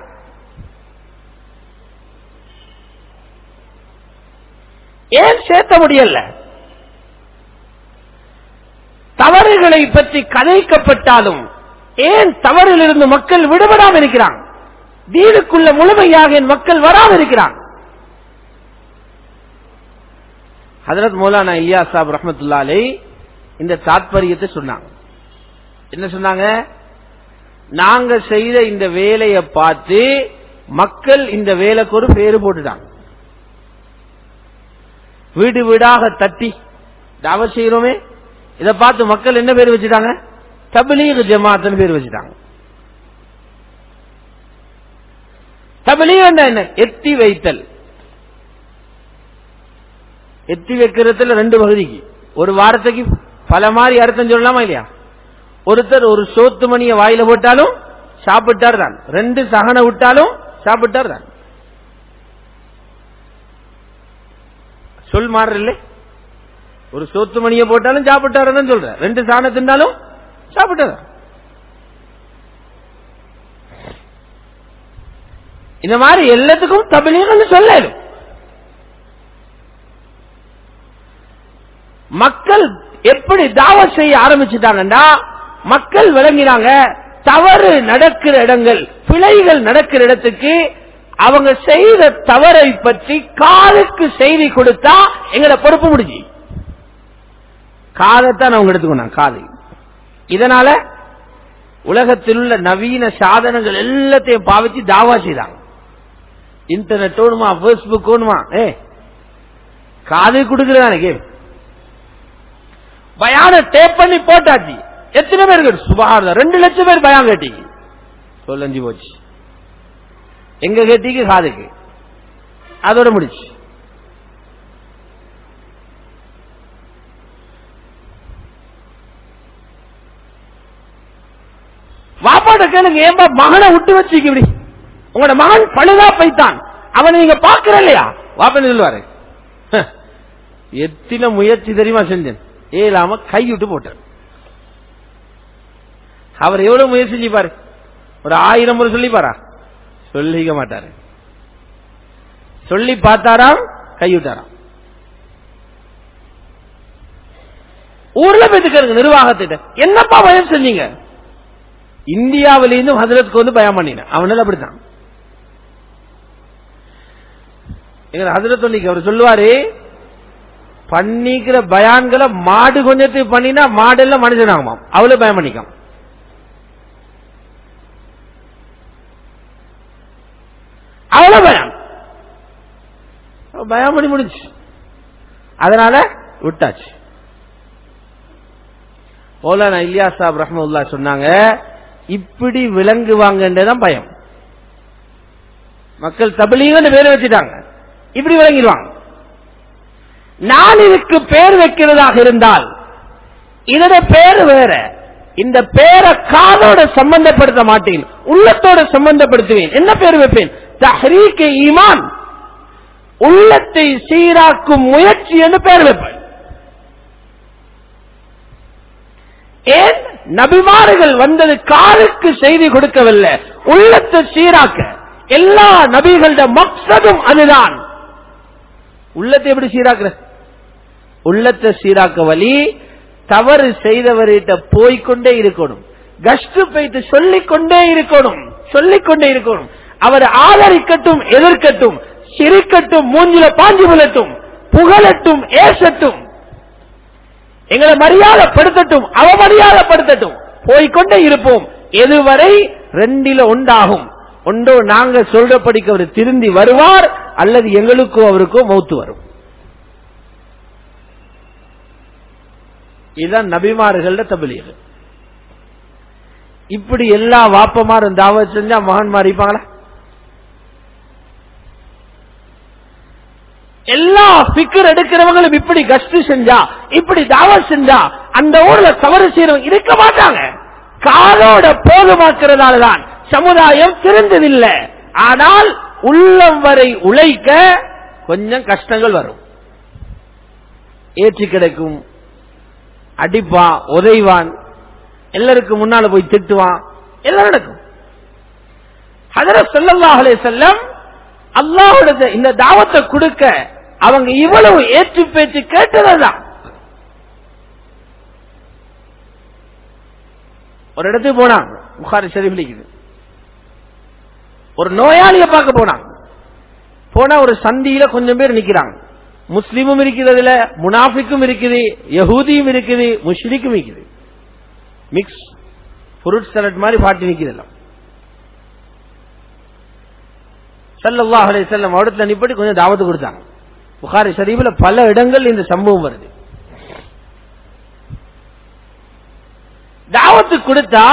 ஏன் சேர்த்த முடியல தவறுகளை பற்றி கதைக்கப்பட்டாலும் ஏன் தவறிலிருந்து மக்கள் விடுபடாமல் இருக்கிறான் தீனுக்குள்ள முழுமையாக என் மக்கள் வராமல் இருக்கிறான் ஹதரத் மௌலானா இல்லியா சாப் ரஹமத்துல்லாலே இந்த தாத்பரியத்தை சொன்னாங்க என்ன சொன்னாங்க நாங்க செய்த இந்த வேலையை பார்த்து மக்கள் இந்த வேலைக்கு ஒரு பேரு போட்டுட்டாங்க வீடு வீடாக தட்டி தாவ செய்யறோமே இதை பார்த்து மக்கள் என்ன பேர் வச்சுட்டாங்க தபிலீக் ஜமாத்துன்னு பேர் வச்சுட்டாங்க தபிலீக் என்ன எத்தி வைத்தல் எத்தி வைக்கிறதுல ரெண்டு பகுதிக்கு ஒரு வாரத்துக்கு பல மாதிரி அர்த்தம் சொல்லலாமா இல்லையா ஒருத்தர் ஒரு சோத்து மணியை வாயில போட்டாலும் சாப்பிட்டார் தான் ரெண்டு சகனை விட்டாலும் சாப்பிட்டார் தான் சொல் மாறல ஒரு சோத்து மணியை போட்டாலும் சாப்பிட்டாருன்னு சொல்ற ரெண்டு சாணை தின்னாலும் சாப்பிட்டார் இந்த மாதிரி எல்லாத்துக்கும் தபிலீகன்னு சொல்லலும் மக்கள் எப்படி தாவத் செய்ய ஆரம்பிச்சுட்டாங்கன்னா மக்கள் விளங்கினாங்க தவறு நடக்கிற இடங்கள் பிழைகள் நடக்கிற இடத்துக்கு அவங்க செய்த தவறை பற்றி காதுக்கு செய்தி கொடுத்தா எங்களை பொறுப்பு முடிஞ்சு காதைத்தான் அவங்க எடுத்துக்கணும் காது இதனால உலகத்தில் உள்ள நவீன சாதனங்கள் எல்லாத்தையும் பாவிச்சு தாவா செய்தாங்க இன்டர்நெட் ஓணுமா பேஸ்புக் ஓணுமா ஏ காது கொடுக்கிறதானே கேம் பயான டேப் பண்ணி போட்டாச்சு எத்தனை பேர் சுபகாரம் ரெண்டு லட்சம் பேர் பயம் கேட்டீங்க சொல்லஞ்சு போச்சு எங்க கேட்டீங்க காதுக்கு அதோட முடிச்சு வாப்பாட்ட கேளுங்க ஏன்பா மகனை விட்டு வச்சுக்க இப்படி உங்களோட மகன் பழுதா பைத்தான் அவனை நீங்க பாக்குற இல்லையா வாப்பன்னு சொல்லுவாரு எத்தனை முயற்சி தெரியுமா செஞ்சேன் ஏலாம கைவிட்டு போட்டார் அவர் எவ்வளவு முயற்சி செஞ்சுப்பாரு ஒரு ஆயிரம் முறை சொல்லிப்பாரா சொல்லிக்க மாட்டாரு சொல்லி பார்த்தாராம் கைவிட்டாராம் ஊர்ல போயிட்டு நிர்வாகத்திட்ட என்னப்பா பயம் செஞ்சீங்க இந்தியாவிலிருந்து ஹசரத்துக்கு வந்து பயம் பண்ணினேன் அவனால அப்படித்தான் எங்க ஹசரத் அவர் சொல்லுவாரு பண்ணிக்கிற பயான்களை மாடு கொஞ்சத்துக்கு பண்ணினா மாடு எல்லாம் மனுஷனாகுமாம் அவ்வளவு பயம் பண்ணிக்காம் அவ்வளவு பயம் பயம் பண்ணி முடிச்சு அதனால விட்டாச்சு மௌலானா இல்லியா சாப் ரஹமுல்லா சொன்னாங்க இப்படி விளங்குவாங்கன்றதான் பயம் மக்கள் தபிலீங்கன்னு பேர் வச்சுட்டாங்க இப்படி விளங்கிடுவாங்க நான் இதுக்கு பேர் வைக்கிறதாக இருந்தால் இதோட பேர் வேற இந்த பேரை காதோட சம்பந்தப்படுத்த மாட்டேன் உள்ளத்தோட சம்பந்தப்படுத்துவேன் என்ன பேர் வைப்பேன் தஹரீக் ஈமான் உள்ளத்தை சீராக்கும் முயற்சி என்று பெயர் வைப்பேன் ஏன் நபிமார்கள் வந்தது காலுக்கு செய்தி கொடுக்கவில்லை உள்ளத்தை சீராக்க எல்லா நபிகளோட மக்சதும் அதுதான் உள்ளத்தை எப்படி சீராக்குற உள்ளத்தை சீராக்க வழி தவறு செய்தவர்கிட்ட போய்கொண்டே இருக்கணும் கஷ்டு போயிட்டு சொல்லிக் கொண்டே இருக்கணும் சொல்லிக் கொண்டே இருக்கணும் அவர் ஆதரிக்கட்டும் எதிர்க்கட்டும் சிரிக்கட்டும் மூஞ்சில பாஞ்சு விழட்டும் புகழட்டும் ஏசட்டும் எங்களை மரியாதைப்படுத்தட்டும் அவமரியாதைப்படுத்தட்டும் போய்கொண்டே இருப்போம் எதுவரை ரெண்டில உண்டாகும் ஒன்றோ நாங்க சொல்றபடிக்கு அவர் திருந்தி வருவார் அல்லது எங்களுக்கோ அவருக்கோ மௌத்து வரும் இதுதான் நபிமார்கள தபிலியது இப்படி எல்லா வாப்பமாரும் தாவத் செஞ்சா மகன்மார் இருப்பாங்களா எல்லா பிக்கர் எடுக்கிறவங்களும் இப்படி கஷ்டு செஞ்சா இப்படி தாவத் செஞ்சா அந்த ஊர்ல தவறு செய்யறவங்க இருக்க மாட்டாங்க காலோட போதுமாக்குறதாலதான் சமுதாயம் திருந்ததில்லை ஆனால் உள்ளம் வரை உழைக்க கொஞ்சம் கஷ்டங்கள் வரும் ஏற்றி கிடைக்கும் அடிப்பான் உதைவான் எல்லாருக்கும் முன்னால போய் திட்டுவான் எல்லாம் நடக்கும் ஹதர சொல்லல்லாஹலே செல்லம் அல்லாஹோட இந்த தாவத்தை கொடுக்க அவங்க இவ்வளவு ஏற்று பேச்சு கேட்டதான் ஒரு இடத்துக்கு போனாங்க புகாரி ஷெரீஃப் இருக்குது ஒரு நோயாளியை பார்க்க போனாங்க போனா ஒரு சந்தியில கொஞ்சம் பேர் நிக்கிறாங்க முஸ்லீமும் இருக்குது அதுல முனாஃபிக்கும் இருக்குது யஹூதியும் இருக்குது முஷ்ரிக்கும் இருக்குது மிக்ஸ் ஃப்ரூட் சலட் மாதிரி பாட்டி நிக்குது எல்லாம் சல்லல்லாஹு அலைஹி வஸல்லம் இடத்துல நிப்படி கொஞ்சம் தாவத்து கொடுத்தாங்க புகாரி ஷரீஃப்ல பல இடங்கள் இந்த சம்பவம் வருது தாவத்து கொடுத்தா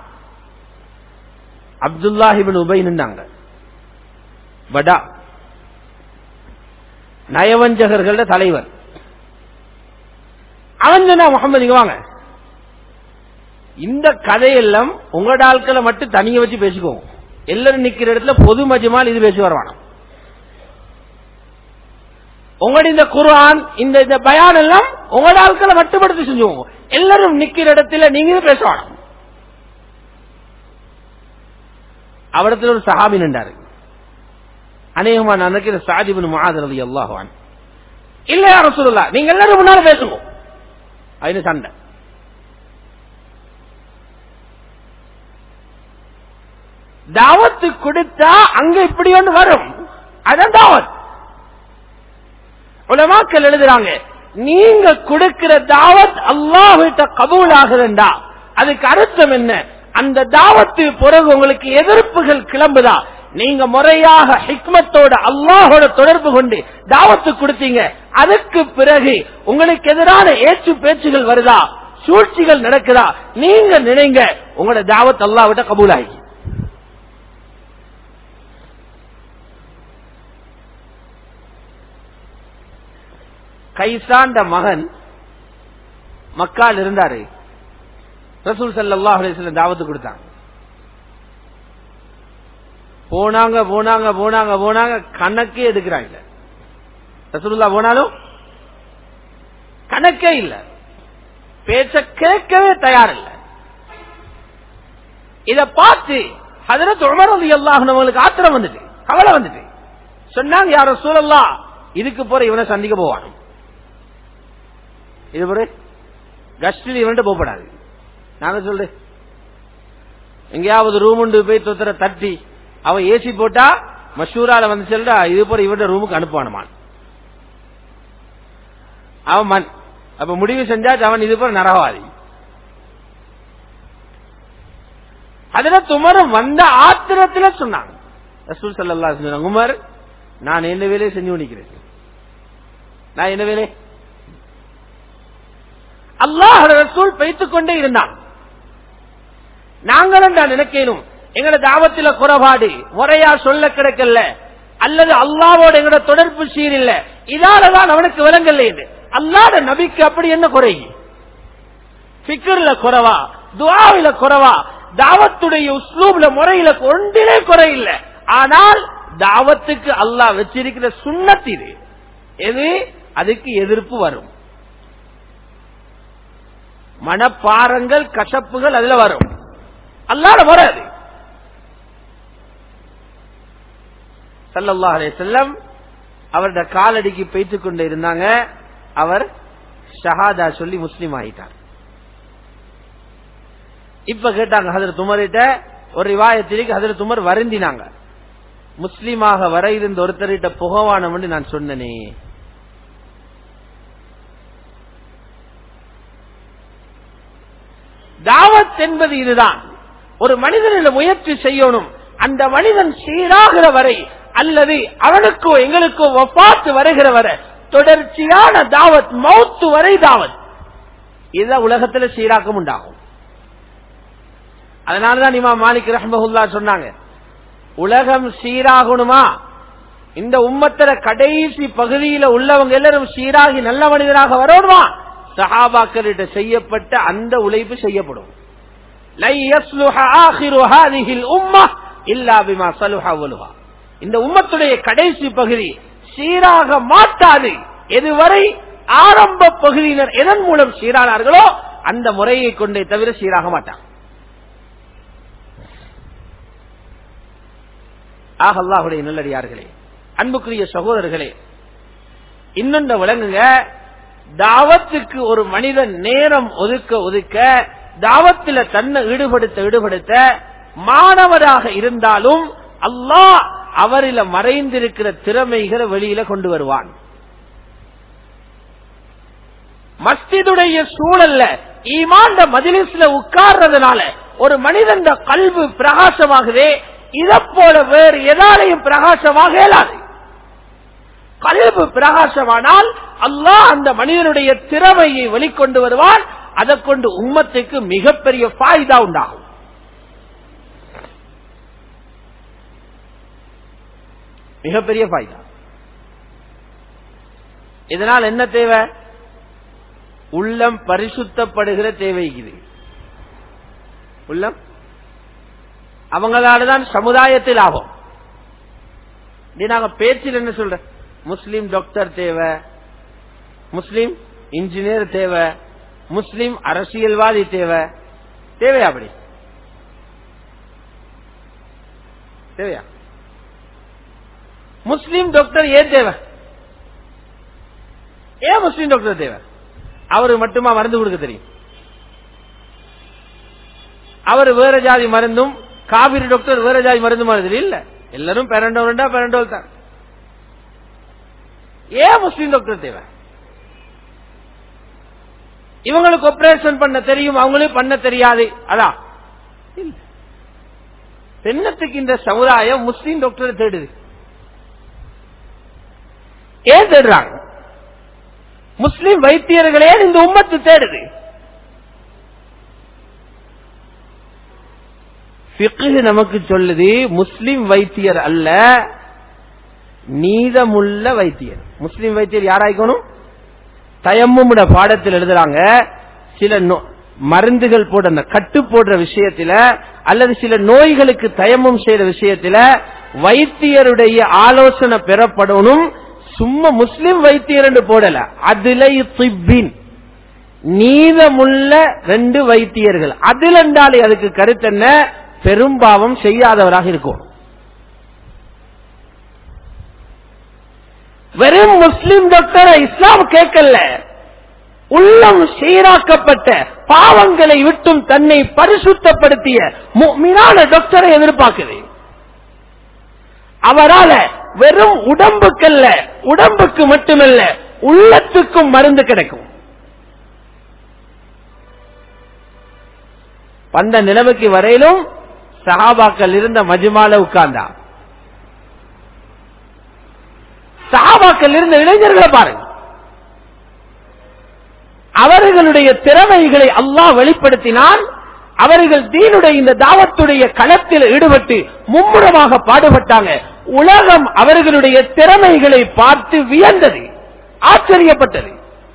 அப்துல்லாஹிபின் உபை நின்றாங்க படா நயவஞ்சகர்கள தலைவர் அவன் சொன்னா முகமது இங்க வாங்க இந்த கதையெல்லாம் உங்களோட ஆட்களை மட்டும் தனிய வச்சு பேசிக்கோங்க எல்லாரும் நிக்கிற இடத்துல பொது மஜமால் இது பேசி வருவானா உங்களுடைய இந்த குர்ஆன் இந்த இந்த பயான் எல்லாம் உங்களோட ஆட்களை மட்டுப்படுத்தி செஞ்சுக்கோங்க எல்லாரும் நிக்கிற இடத்துல நீங்க பேசுவாங்க அவடத்துல ஒரு சஹாபி நின்றாரு அநேகமா நான் நினைக்கிற சாதிபின் மாதரது அல்லாஹான் இல்ல யாரும் சொல்லல நீங்க எல்லாரும் முன்னால பேசுங்க அதுன்னு சண்டை தாவத்து கொடுத்தா அங்க இப்படி ஒன்று வரும் அதான் தாவத் உலமாக்கள் எழுதுறாங்க நீங்க கொடுக்கிற தாவத் அல்லாஹிட்ட கபூல் ஆகுதுண்டா அதுக்கு அர்த்தம் என்ன அந்த தாவத்து பிறகு உங்களுக்கு எதிர்ப்புகள் கிளம்புதா நீங்க முறையாக ஹிக்மத்தோட அல்லாஹோட தொடர்பு கொண்டு தாவத்து கொடுத்தீங்க அதுக்கு பிறகு உங்களுக்கு எதிரான ஏற்று பேச்சுகள் வருதா சூழ்ச்சிகள் நடக்குதா நீங்க நினைங்க உங்களோட தாவத் அல்லாவிட்ட கபூலாகி கைசாண்ட மகன் மக்கால் இருந்தாரு ரசூல் சல்லாஹ் அலிஸ்லம் தாவத்து கொடுத்தாங்க போனாங்க போனாங்க போனாங்க போனாங்க கணக்கே எடுக்கிறாங்க ரசூலுல்லா போனாலும் கணக்கே இல்ல பேச்ச கேட்கவே தயார் இல்ல இத பார்த்து ஹதரத் உமர் வந்து எல்லாங்களுக்கு ஆத்திரம் வந்துட்டு கவலை வந்துட்டு சொன்னாங்க யார சூழல்லா இதுக்கு போற இவனை சந்திக்க போவான் இது ஒரு கஸ்டில் இவன்ட்டு போகப்படாது நாங்க சொல்லு எங்கேயாவது ரூம் உண்டு போய் தொத்துற தட்டி அவன் ஏசி போட்டா மஷூரால வந்து சொல்றா இது போற இவன் ரூமுக்கு அனுப்புவானுமான் அவன் மண் அப்ப முடிவு செஞ்சாச்சு அவன் இது போற நரகவாதி அதுல துமரும் வந்த ஆத்திரத்துல சொன்னாங்க ரசூல் சல்லா சொன்னாங்க உமர் நான் என்ன வேலையை செஞ்சு முடிக்கிறேன் நான் என்ன வேலை அல்லாஹ் ரசூல் வைத்துக் கொண்டே இருந்தான் நாங்களும் நான் நினைக்கணும் எங்கட தாவத்தில குறைபாடு முறையா சொல்ல கிடைக்கல அல்லது அல்லாவோட எங்கட தொடர்பு சீரில்ல இதாலதான் அவனுக்கு விளங்கல இது அல்லாத நபிக்கு அப்படி என்ன குறை பிக்கர்ல குறைவா துவாவில குறைவா தாவத்துடைய உஸ்லூப்ல முறையில ஒன்றிலே குறை இல்லை ஆனால் தாவத்துக்கு அல்லாஹ் வச்சிருக்கிற சுண்ணத் இது எது அதுக்கு எதிர்ப்பு வரும் மனப்பாரங்கள் கசப்புகள் அதுல வரும் அல்லாட வராது சல்லல்லா அலே செல்லம் அவருடைய காலடிக்கு பேய்த்துக் கொண்டு இருந்தாங்க அவர் ஷஹாதா சொல்லி முஸ்லீம் ஆயிட்டார் இப்ப கேட்டாங்க ஹதரத் உமர்கிட்ட ஒரு ரிவாயத்திற்கு ஹதரத் உமர் வருந்தினாங்க முஸ்லீமாக வர இருந்த ஒருத்தர்கிட்ட புகவானம் நான் சொன்னனே தாவத் என்பது இதுதான் ஒரு மனிதனில் முயற்சி செய்யணும் அந்த மனிதன் சீராகிற வரை அல்லது அவனுக்கோ எங்களுக்கோ ஒப்பாத்து வருகிற வரை தொடர்ச்சியான தாவத் மௌத்து வரை தாவத் இதுதான் உலகத்துல சீராக்கம் உண்டாகும் அதனாலதான் இமா மாலிக் ரஹமஹுல்லா சொன்னாங்க உலகம் சீராகணுமா இந்த உம்மத்தில கடைசி பகுதியில உள்ளவங்க எல்லாரும் சீராகி நல்ல மனிதராக வரணுமா சஹாபாக்களிட்ட செய்யப்பட்ட அந்த உழைப்பு செய்யப்படும் இந்த உம்மத்துடைய கடைசி பகுதி சீராக மாட்டாது எதுவரை ஆரம்ப பகுதியினர் எதன் மூலம் சீரானார்களோ அந்த முறையை கொண்டே தவிர சீராக மாட்டாங்க ஆக அல்லாஹுடைய நல்லடியார்களே அன்புக்குரிய சகோதரர்களே இன்னொன்ற விளங்குங்க தாவத்துக்கு ஒரு மனிதன் நேரம் ஒதுக்க ஒதுக்க தாவத்தில் தன்னை ஈடுபடுத்த ஈடுபடுத்த மாணவராக இருந்தாலும் அல்லாஹ் அவரில மறைந்திருக்கிற திறமைகளை வெளியில கொண்டு வருவான் மஸ்திதுடைய சூழல்ல ஈமாண்ட மதிலிஸ்ல உட்கார்றதுனால ஒரு மனிதன் கல்வி பிரகாசமாகுதே இதை போல வேறு எதாலையும் பிரகாசமாக இயலாது கல்வி பிரகாசமானால் அல்லாஹ் அந்த மனிதனுடைய திறமையை வெளிக்கொண்டு வருவான் அதை கொண்டு உம்மத்துக்கு மிகப்பெரிய பாய்தா உண்டாகும் மிகப்பெரிய பாய்தா இதனால் என்ன தேவை உள்ளம் பரிசுத்தப்படுகிற தேவை இது உள்ளம் அவங்களாலதான் சமுதாயத்தில் ஆகும் நாங்க பேச்சில் என்ன சொல்ற முஸ்லீம் டாக்டர் தேவை முஸ்லீம் இன்ஜினியர் தேவை முஸ்லீம் அரசியல்வாதி தேவை தேவையா அப்படி தேவையா முஸ்லீம் டாக்டர் ஏன் தேவை ஏன் முஸ்லீம் டாக்டர் தேவை அவரு மட்டுமா மருந்து கொடுக்க தெரியும் அவர் வேற ஜாதி மருந்தும் காவிரி டாக்டர் வேற ஜாதி மருந்து மருந்து இல்ல எல்லாரும் பெரண்டோல்டா பெரண்டோல் தான் ஏன் முஸ்லீம் டாக்டர் தேவை இவங்களுக்கு ஆபரேஷன் பண்ண தெரியும் அவங்களே பண்ண தெரியாது அதான் இல்ல பெண்ணத்துக்கு இந்த சமுதாயம் முஸ்லீம் டாக்டர் தேடுது ஏன் தேடுறாங்க முஸ்லிம் வைத்தியர்களே இந்த உம்மத்து தேடுது நமக்கு சொல்லுது முஸ்லிம் வைத்தியர் அல்ல நீதமுள்ள வைத்தியர் முஸ்லிம் வைத்தியர் யாராய்க்கணும் தயம்முட பாடத்தில் எழுதுறாங்க சில மருந்துகள் போடுற கட்டு போடுற விஷயத்துல அல்லது சில நோய்களுக்கு தயமும் செய்யற விஷயத்துல வைத்தியருடைய ஆலோசனை பெறப்படணும் சும்மா முஸ்லிம் வைத்தியர் என்று போடல அதுல திப்பின் நீதமுள்ள ரெண்டு வைத்தியர்கள் அதில் என்றாலே அதுக்கு கருத்து என்ன பெரும்பாவம் செய்யாதவராக இருக்கும் வெறும் முஸ்லிம் டாக்டரை இஸ்லாம் கேட்கல உள்ளம் சீராக்கப்பட்ட பாவங்களை விட்டும் தன்னை பரிசுத்தப்படுத்திய மீனான டாக்டரை எதிர்பார்க்குது அவரால வெறும் உடம்புக்கல்ல உடம்புக்கு மட்டுமல்ல உள்ளத்துக்கும் மருந்து கிடைக்கும் வந்த நிலைமைக்கு வரையிலும் சஹாபாக்கள் இருந்த மஜுமால உட்கார்ந்தா சஹாபாக்கள் இருந்த இளைஞர்களை பாருங்க அவர்களுடைய திறமைகளை அல்லாஹ் வெளிப்படுத்தினால் அவர்கள் தீனுடைய இந்த தாவத்துடைய களத்தில் ஈடுபட்டு மும்முரமாக பாடுபட்டாங்க உலகம் அவர்களுடைய திறமைகளை பார்த்து வியந்தது ஆச்சரியப்பட்டது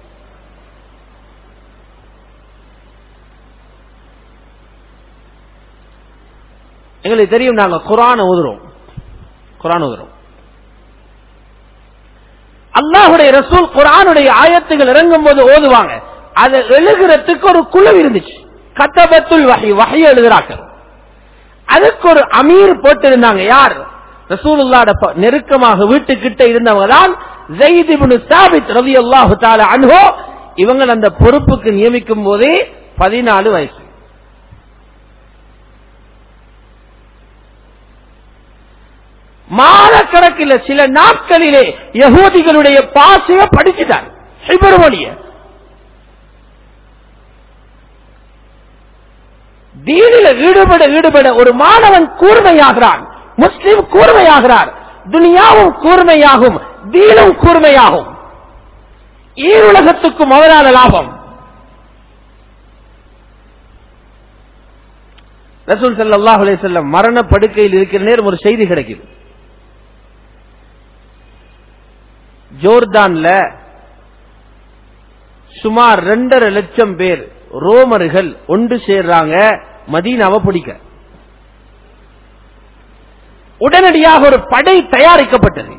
எங்களுக்கு தெரியும் நாங்க குரான் ஓதுறோம் குரான் ஓதுறோம் அல்லாஹுடைய ரசூல் குரானுடைய ஆயத்துகள் இறங்கும் போது ஓதுவாங்க அதை எழுதுறதுக்கு ஒரு குழு இருந்துச்சு கத்தபத்துல் வகை வகை எழுதுறாக்கள் அதுக்கு ஒரு அமீர் போட்டிருந்தாங்க யார் ரசூலுல்லாட நெருக்கமாக வீட்டுக்கிட்ட இருந்தவங்க தான் ஜெயிதிபுனு சாபித் ரவி அல்லாஹு தால அனுகோ இவங்க அந்த பொறுப்புக்கு நியமிக்கும் போதே பதினாலு வயசு மாதக்கணக்கில் சில நாட்களிலே யகூதிகளுடைய பாசைய படிச்சுட்டார் மொழிய தீனில ஈடுபட ஈடுபட ஒரு மாணவன் கூர்மையாகிறான் முஸ்லிம் கூர்மையாகிறார் துனியாவும் கூர்மையாகும் தீனும் கூர்மையாகும் ஈருலகத்துக்கும் அவரான லாபம் ரசூல் சல்லாஹ் செல்லம் மரண படுக்கையில் இருக்கிற நேரம் ஒரு செய்தி கிடைக்குது ஜோர்தான்ல சுமார் ரெண்டரை லட்சம் பேர் ரோமர்கள் ஒன்று சேர்றாங்க மதீனாவை பிடிக்க உடனடியாக ஒரு படை தயாரிக்கப்பட்டது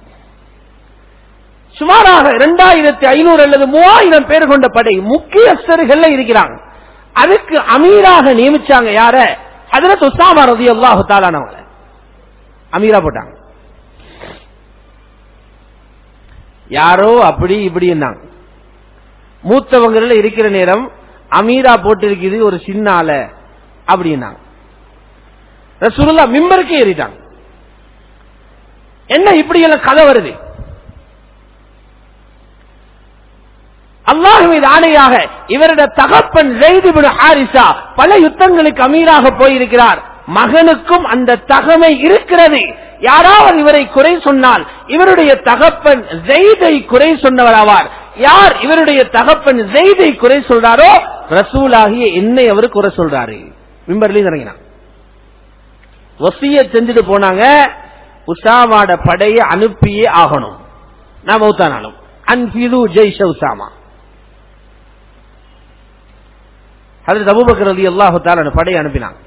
சுமாராக இரண்டாயிரத்தி ஐநூறு அல்லது மூவாயிரம் பேர் கொண்ட படை முக்கியஸ்தர்கள் இருக்கிறாங்க அதுக்கு அமீராக நியமிச்சாங்க யார அதுல துசாமா ரதி அல்லாஹு தாலானவங்க அமீரா போட்டாங்க யாரோ அப்படி இப்படி மூத்தவங்க இருக்கிற நேரம் அமீரா போட்டிருக்குது ஒரு சின்ன ஆள அப்படின்னாங்க ரசூலுல்லா மிம்பருக்கே ஏறிட்டாங்க என்ன இப்படி எல்லாம் கதை வருது அல்லாஹ் மீது ஆணையாக இவருடைய தகப்பன் ஜெய்திபின் ஹாரிசா பல யுத்தங்களுக்கு அமீராக போயிருக்கிறார் மகனுக்கும் அந்த தகமை இருக்கிறது யாராவது இவரை குறை சொன்னால் இவருடைய தகப்பன் ஜெய்தை குறை சொன்னவராவார் யார் இவருடைய தகப்பன் ஜெய்தை குறை சொல்றாரோ ரசூலாகிய என்னை அவர் குறை சொல்றாரு மிம்பர்லயும் இறங்கினான் வசிய செஞ்சுட்டு போனாங்க உசாமாட படையை அனுப்பியே ஆகணும் நான் மௌத்தானாலும் அன்பிது ஜெய்ஷ உசாமா அதில் அபூபக்கர் அலி அல்லாஹு தாலா படையை அனுப்பினாங்க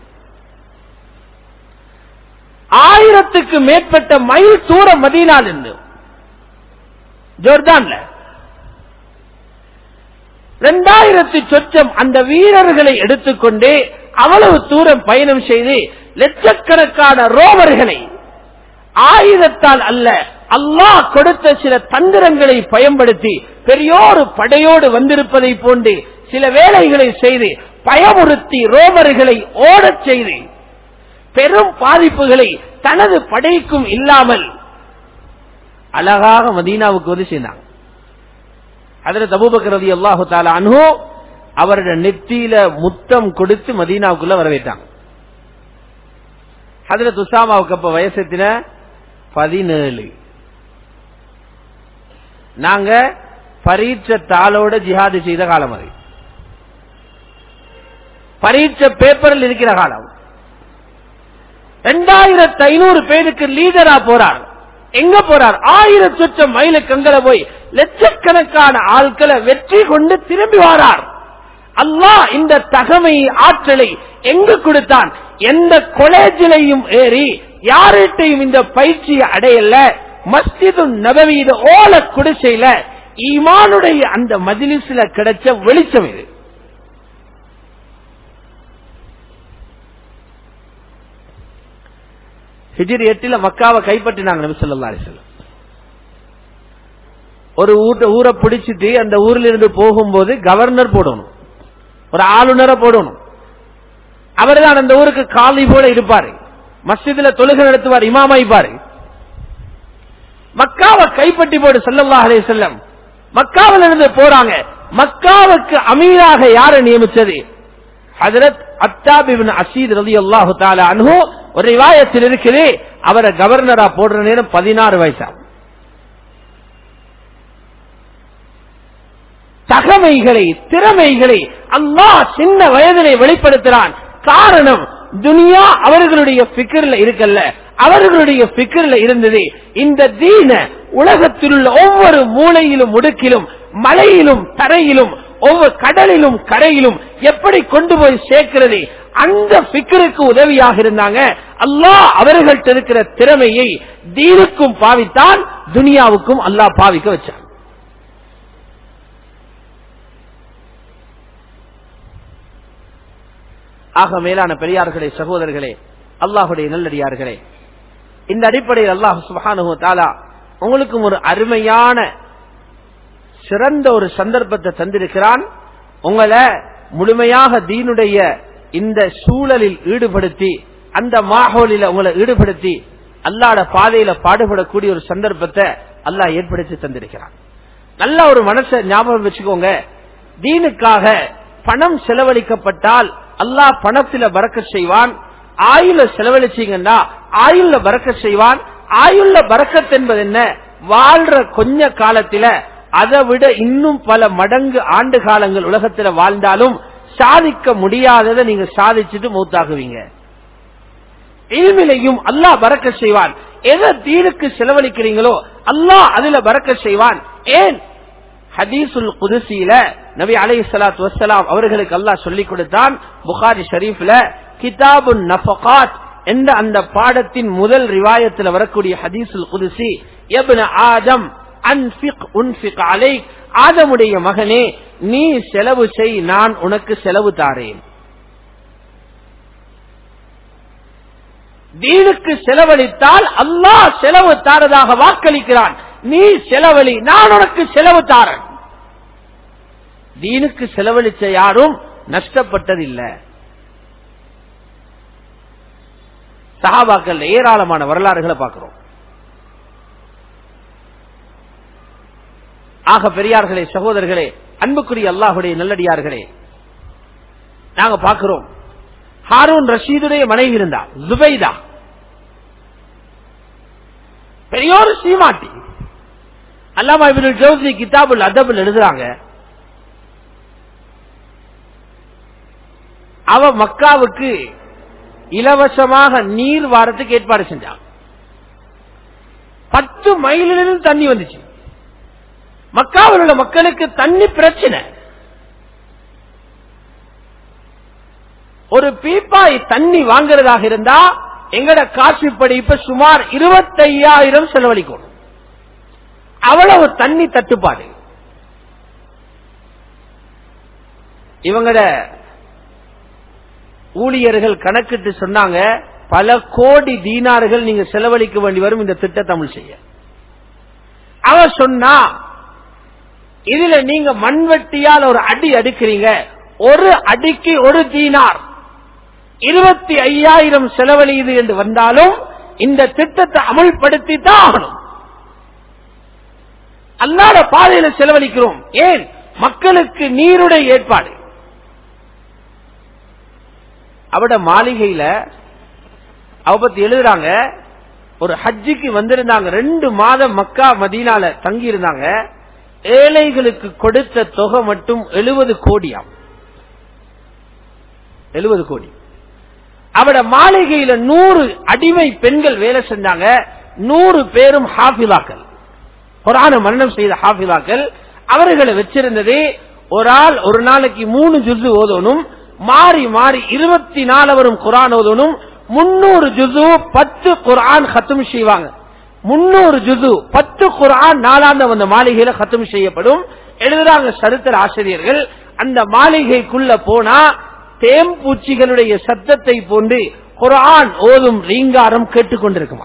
ஆயிரத்துக்கு மேற்பட்ட மைல் தூரம் மதீனால் இருந்து ஜோர்தான்ல இரண்டாயிரத்தி சொச்சம் அந்த வீரர்களை எடுத்துக்கொண்டு அவ்வளவு தூரம் பயணம் செய்து லட்சக்கணக்கான ரோவர்களை ஆயுதத்தால் அல்ல அல்லாஹ் கொடுத்த சில தந்திரங்களை பயன்படுத்தி பெரியோரு படையோடு வந்திருப்பதை போன்று சில வேலைகளை செய்து பயமுறுத்தி ரோமர்களை ஓடச் செய்து பெரும் பாதிப்புகளை தனது படைக்கும் இல்லாமல் அழகாக மதீனாவுக்கு வந்து சேர்ந்தாங்க அதுல தபூபக்கரதி அல்லாஹு தாலா அனு அவருடைய நெத்தியில முத்தம் கொடுத்து மதீனாவுக்குள்ள வரவேற்றாங்க அதுல துசாமாவுக்கு அப்ப வயசத்தின பதினேழு நாங்க பரீட்சை தாளோட ஜிஹாது செய்த காலம் அது பரீட்சை பேப்பரில் இருக்கிற காலம் ரெண்டாயிரத்தி ஐநூறு பேருக்கு லீடரா போறார் எங்க போறார் ஆயிரம் சொச்சம் மைலுக்கு அங்கல போய் லட்சக்கணக்கான ஆட்களை வெற்றி கொண்டு திரும்பி வாரார் அல்லாஹ் இந்த தகமை ஆற்றலை எங்கு கொடுத்தான் எந்த கொலேஜிலையும் ஏறி யார்கிட்டையும் இந்த பயிற்சியை அடையல மஸ்ஜிது நபவீத ஓல குடிசையில ஈமானுடைய அந்த மஜிலிஸ்ல கிடைச்ச வெளிச்சம் இது ஹிஜிரி எட்டுல மக்காவை கைப்பற்றினாங்க நபி சொல்லா அலிஸ்லாம் ஒரு ஊட்ட ஊரை பிடிச்சிட்டு அந்த ஊர்ல இருந்து போகும்போது கவர்னர் போடணும் ஒரு ஆளுநரை போடணும் அவர் தான் அந்த ஊருக்கு காலி போல இருப்பாரு மஸ்ஜிதுல தொழுகை நடத்துவார் இமாமாய்ப்பாரு மக்காவை கைப்பற்றி போடு செல்லல்லா அலே செல்லம் மக்காவில் இருந்து போறாங்க மக்காவுக்கு அமீராக யாரை நியமிச்சது ஹதரத் அத்தாபிபின் அசீத் ரதி அல்லாஹு தாலா அனு ஒரு ரிவாயத்தில் இருக்குது அவரை கவர்னரா போடுற நேரம் பதினாறு வயசா தகமைகளை திறமைகளை அல்லாஹ் சின்ன வயதிலே வெளிப்படுத்துறான் காரணம் துனியா அவர்களுடைய பிக்கர்ல இருக்கல்ல அவர்களுடைய பிக்கர்ல இருந்தது இந்த தீன உலகத்தில் உள்ள ஒவ்வொரு மூலையிலும் முடுக்கிலும் மலையிலும் தரையிலும் ஒவ்வொரு கடலிலும் கரையிலும் எப்படி கொண்டு போய் சேர்க்கிறது அந்த பிக்கருக்கு உதவியாக இருந்தாங்க அல்லாஹ் அவர்கள்ட்ட இருக்கிற திறமையை தீனுக்கும் பாவித்தான் துனியாவுக்கும் அல்லாஹ் பாவிக்க வச்சான் ஆக மேலான பெரியார்களே சகோதரர்களே அல்லாஹுடைய நல்லடியார்களே இந்த அடிப்படையில் அல்லாஹ் சுபஹானு தாலா உங்களுக்கும் ஒரு அருமையான சிறந்த ஒரு சந்தர்ப்பத்தை தந்திருக்கிறான் உங்களை முழுமையாக தீனுடைய இந்த சூழலில் ஈடுபடுத்தி அந்த மாஹோலில உங்களை ஈடுபடுத்தி அல்லாட பாதையில பாடுபடக்கூடிய ஒரு சந்தர்ப்பத்தை அல்லாஹ் ஏற்படுத்தி தந்திருக்கிறான் நல்ல ஒரு மனசை ஞாபகம் வச்சுக்கோங்க தீனுக்காக பணம் செலவழிக்கப்பட்டால் அல்லாஹ் பணத்தில பறக்க செய்வான் ஆயுள செலவழிச்சீங்கன்னா ஆயுள்ல பறக்க செய்வான் ஆயுள்ல பறக்கத் என்பது என்ன வாழ்ற கொஞ்ச காலத்தில அதை விட இன்னும் பல மடங்கு ஆண்டு காலங்கள் உலகத்துல வாழ்ந்தாலும் சாதிக்க முடியாததை நீங்க சாதிச்சுட்டு மூத்தாகுவீங்க இல்மிலையும் அல்லாஹ் பறக்க செய்வான் எதை தீனுக்கு செலவழிக்கிறீங்களோ அல்லாஹ் அதுல பறக்க செய்வான் ஏன் ஹதீசுல் குதிசியில நபி அலை சலாத் வசலாம் அவர்களுக்கு அல்லாஹ் சொல்லிக் கொடுத்தான் புகாரி ஷரீஃப்ல கிதாபு நஃபகாத் என்ற அந்த பாடத்தின் முதல் ரிவாயத்தில் வரக்கூடிய ஹதீசுல் குதிசி எப்ன ஆதம் அன்பிக் உன்பிக் அலை ஆதமுடைய மகனே நீ செலவு செய் நான் உனக்கு செலவு தாரேன் தீனுக்கு செலவழித்தால் அல்லாஹ் செலவு தாரதாக வாக்களிக்கிறான் நீ செலவழி நான் உனக்கு செலவு தாரன் தீனுக்கு செலவழிச்ச யாரும் நஷ்டப்பட்டது இல்ல சஹாபாக்கள் ஏராளமான வரலாறுகளை பார்க்கிறோம் ஆக பெரியார்களே சகோதரர்களே அன்புக்குரிய அல்லாஹுடைய நல்லடியார்களே நாங்க பார்க்கிறோம் ஹாரூன் ரஷீதுடைய மனைவி இருந்தா ஜுபைதா பெரியோரு சீமாட்டி அல்லாமா இபின் ஜோசி கிதாபுல் அதபுல் எழுதுறாங்க அவ மக்காவுக்கு இலவசமாக நீர் வாரத்துக்கு ஏற்பாடு செஞ்சான் பத்து மைலிலிருந்து தண்ணி வந்துச்சு மக்காவில் உள்ள மக்களுக்கு தண்ணி பிரச்சனை ஒரு பீப்பாய் தண்ணி வாங்குறதாக இருந்தா எங்கட காசுப்படி இப்ப சுமார் இருபத்தையாயிரம் செலவழிக்கணும் அவ்வளவு தண்ணி தட்டுப்பாடு இவங்கட ஊழியர்கள் கணக்கிட்டு சொன்னாங்க பல கோடி தீனார்கள் நீங்க செலவழிக்க வேண்டி வரும் இந்த திட்ட தமிழ் செய்ய அவ சொன்னா இதுல நீங்க மண்வெட்டியால் ஒரு அடி அடுக்கிறீங்க ஒரு அடிக்கு ஒரு தீனார் இருபத்தி ஐயாயிரம் செலவழியுது என்று வந்தாலும் இந்த திட்டத்தை அமல்படுத்தி தான் ஆகணும் அல்லாத பாதையில செலவழிக்கிறோம் ஏன் மக்களுக்கு நீருடைய ஏற்பாடு அவட மாளிகையில அவ பத்தி எழுதுறாங்க ஒரு ஹஜ்ஜிக்கு வந்திருந்தாங்க ரெண்டு மாதம் மக்கா மதீனால தங்கி இருந்தாங்க ஏழைகளுக்கு கொடுத்த தொகை மட்டும் எழுபது கோடியாம் எழுபது கோடி அவட மாளிகையில நூறு அடிமை பெண்கள் வேலை செஞ்சாங்க நூறு பேரும் ஹாஃபிலாக்கள் குரான மரணம் செய்த ஹாஃபிலாக்கள் அவர்களை வச்சிருந்தது ஒரு ஆள் ஒரு நாளைக்கு மூணு ஜுசு ஓதணும் மாறி மாறி இருபத்தி நாலவரும் குரான் ஓதணும் முன்னூறு ஜுசு பத்து குரான் ஹத்தும் செய்வாங்க முன்னூறு ஜுசு பத்து குரான் நாலாந்தம் அந்த மாளிகையில ஹத்தும் செய்யப்படும் எழுதுறாங்க சரித்திர ஆசிரியர்கள் அந்த மாளிகைக்குள்ள போனா தேம்பூச்சிகளுடைய சத்தத்தை போன்று குரான் ஓதும் ரீங்காரம் கேட்டுக்கொண்டிருக்குமா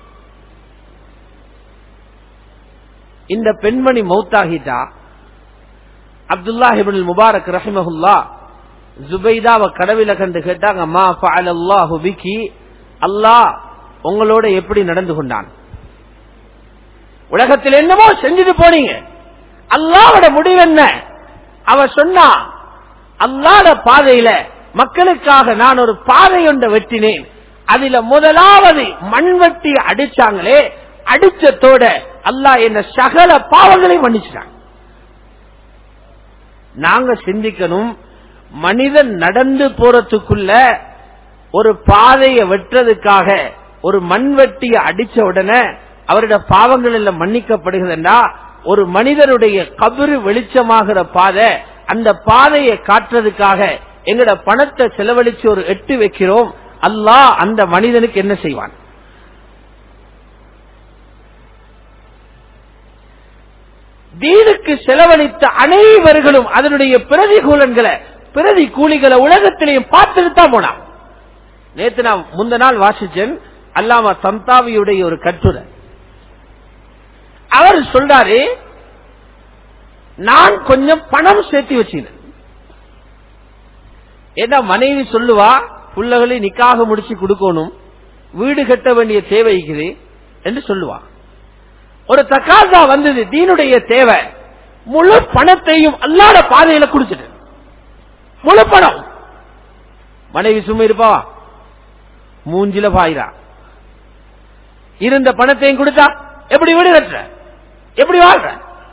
இந்த பெண்மணி மௌத்தாகிட்டா அப்துல்லாஹிபின் முபாரக் ரஹிமஹுல்லா ஜுபைதாவை கடவில கண்டு கேட்டாங்க மா ஃபஅலல்லாஹு பிகி அல்லாஹ் உங்களோட எப்படி நடந்து கொண்டான் உலகத்தில் என்னமோ செஞ்சுட்டு போனீங்க அல்லாவோட முடிவு என்ன அவ சொன்னா அல்லாத பாதையில மக்களுக்காக நான் ஒரு பாதை ஒன்றை வெட்டினேன் அதுல முதலாவது மண்வெட்டி அடிச்சாங்களே அடிச்சத்தோட அல்லாஹ் என்ன சகல பாவங்களையும் மன்னிச்சிட்டாங்க நாங்க சிந்திக்கணும் மனிதன் நடந்து போறதுக்குள்ள ஒரு பாதையை வெட்டுறதுக்காக ஒரு மண்வெட்டியை அடிச்ச உடனே அவருடைய பாவங்கள் எல்லாம் மன்னிக்கப்படுகிறதுனா ஒரு மனிதனுடைய கபரு வெளிச்சமாகிற பாதை அந்த பாதையை காட்டுறதுக்காக எங்கட பணத்தை செலவழிச்சு ஒரு எட்டு வைக்கிறோம் அல்லாஹ் அந்த மனிதனுக்கு என்ன செய்வான் தீனுக்கு செலவழித்த அனைவர்களும் அதனுடைய பிரதிகூலன்களை பிரதி கூலிகளை உலகத்திலேயும் பார்த்துட்டு தான் போனான் நேத்து நான் முந்த நாள் வாசிச்சேன் அல்லாமா தந்தாவியுடைய ஒரு கட்டுரை அவர் சொல்றாரு நான் கொஞ்சம் பணம் சேர்த்து வச்சிருந்தேன் ஏன்னா மனைவி சொல்லுவா புள்ளகளை நிக்காக முடிச்சு கொடுக்கணும் வீடு கட்ட வேண்டிய தேவை இருக்குது என்று சொல்லுவா ஒரு தக்காசா வந்தது தீனுடைய தேவை முழு பணத்தையும் அல்லாத பாதையில குடிச்சிட்டு முழு பணம் மனைவி சும்மா இருப்பாவா மூஞ்சில பாயிரா இருந்த பணத்தையும் கொடுத்தா எப்படி வீடு கட்டுற எப்படி வாழ்ற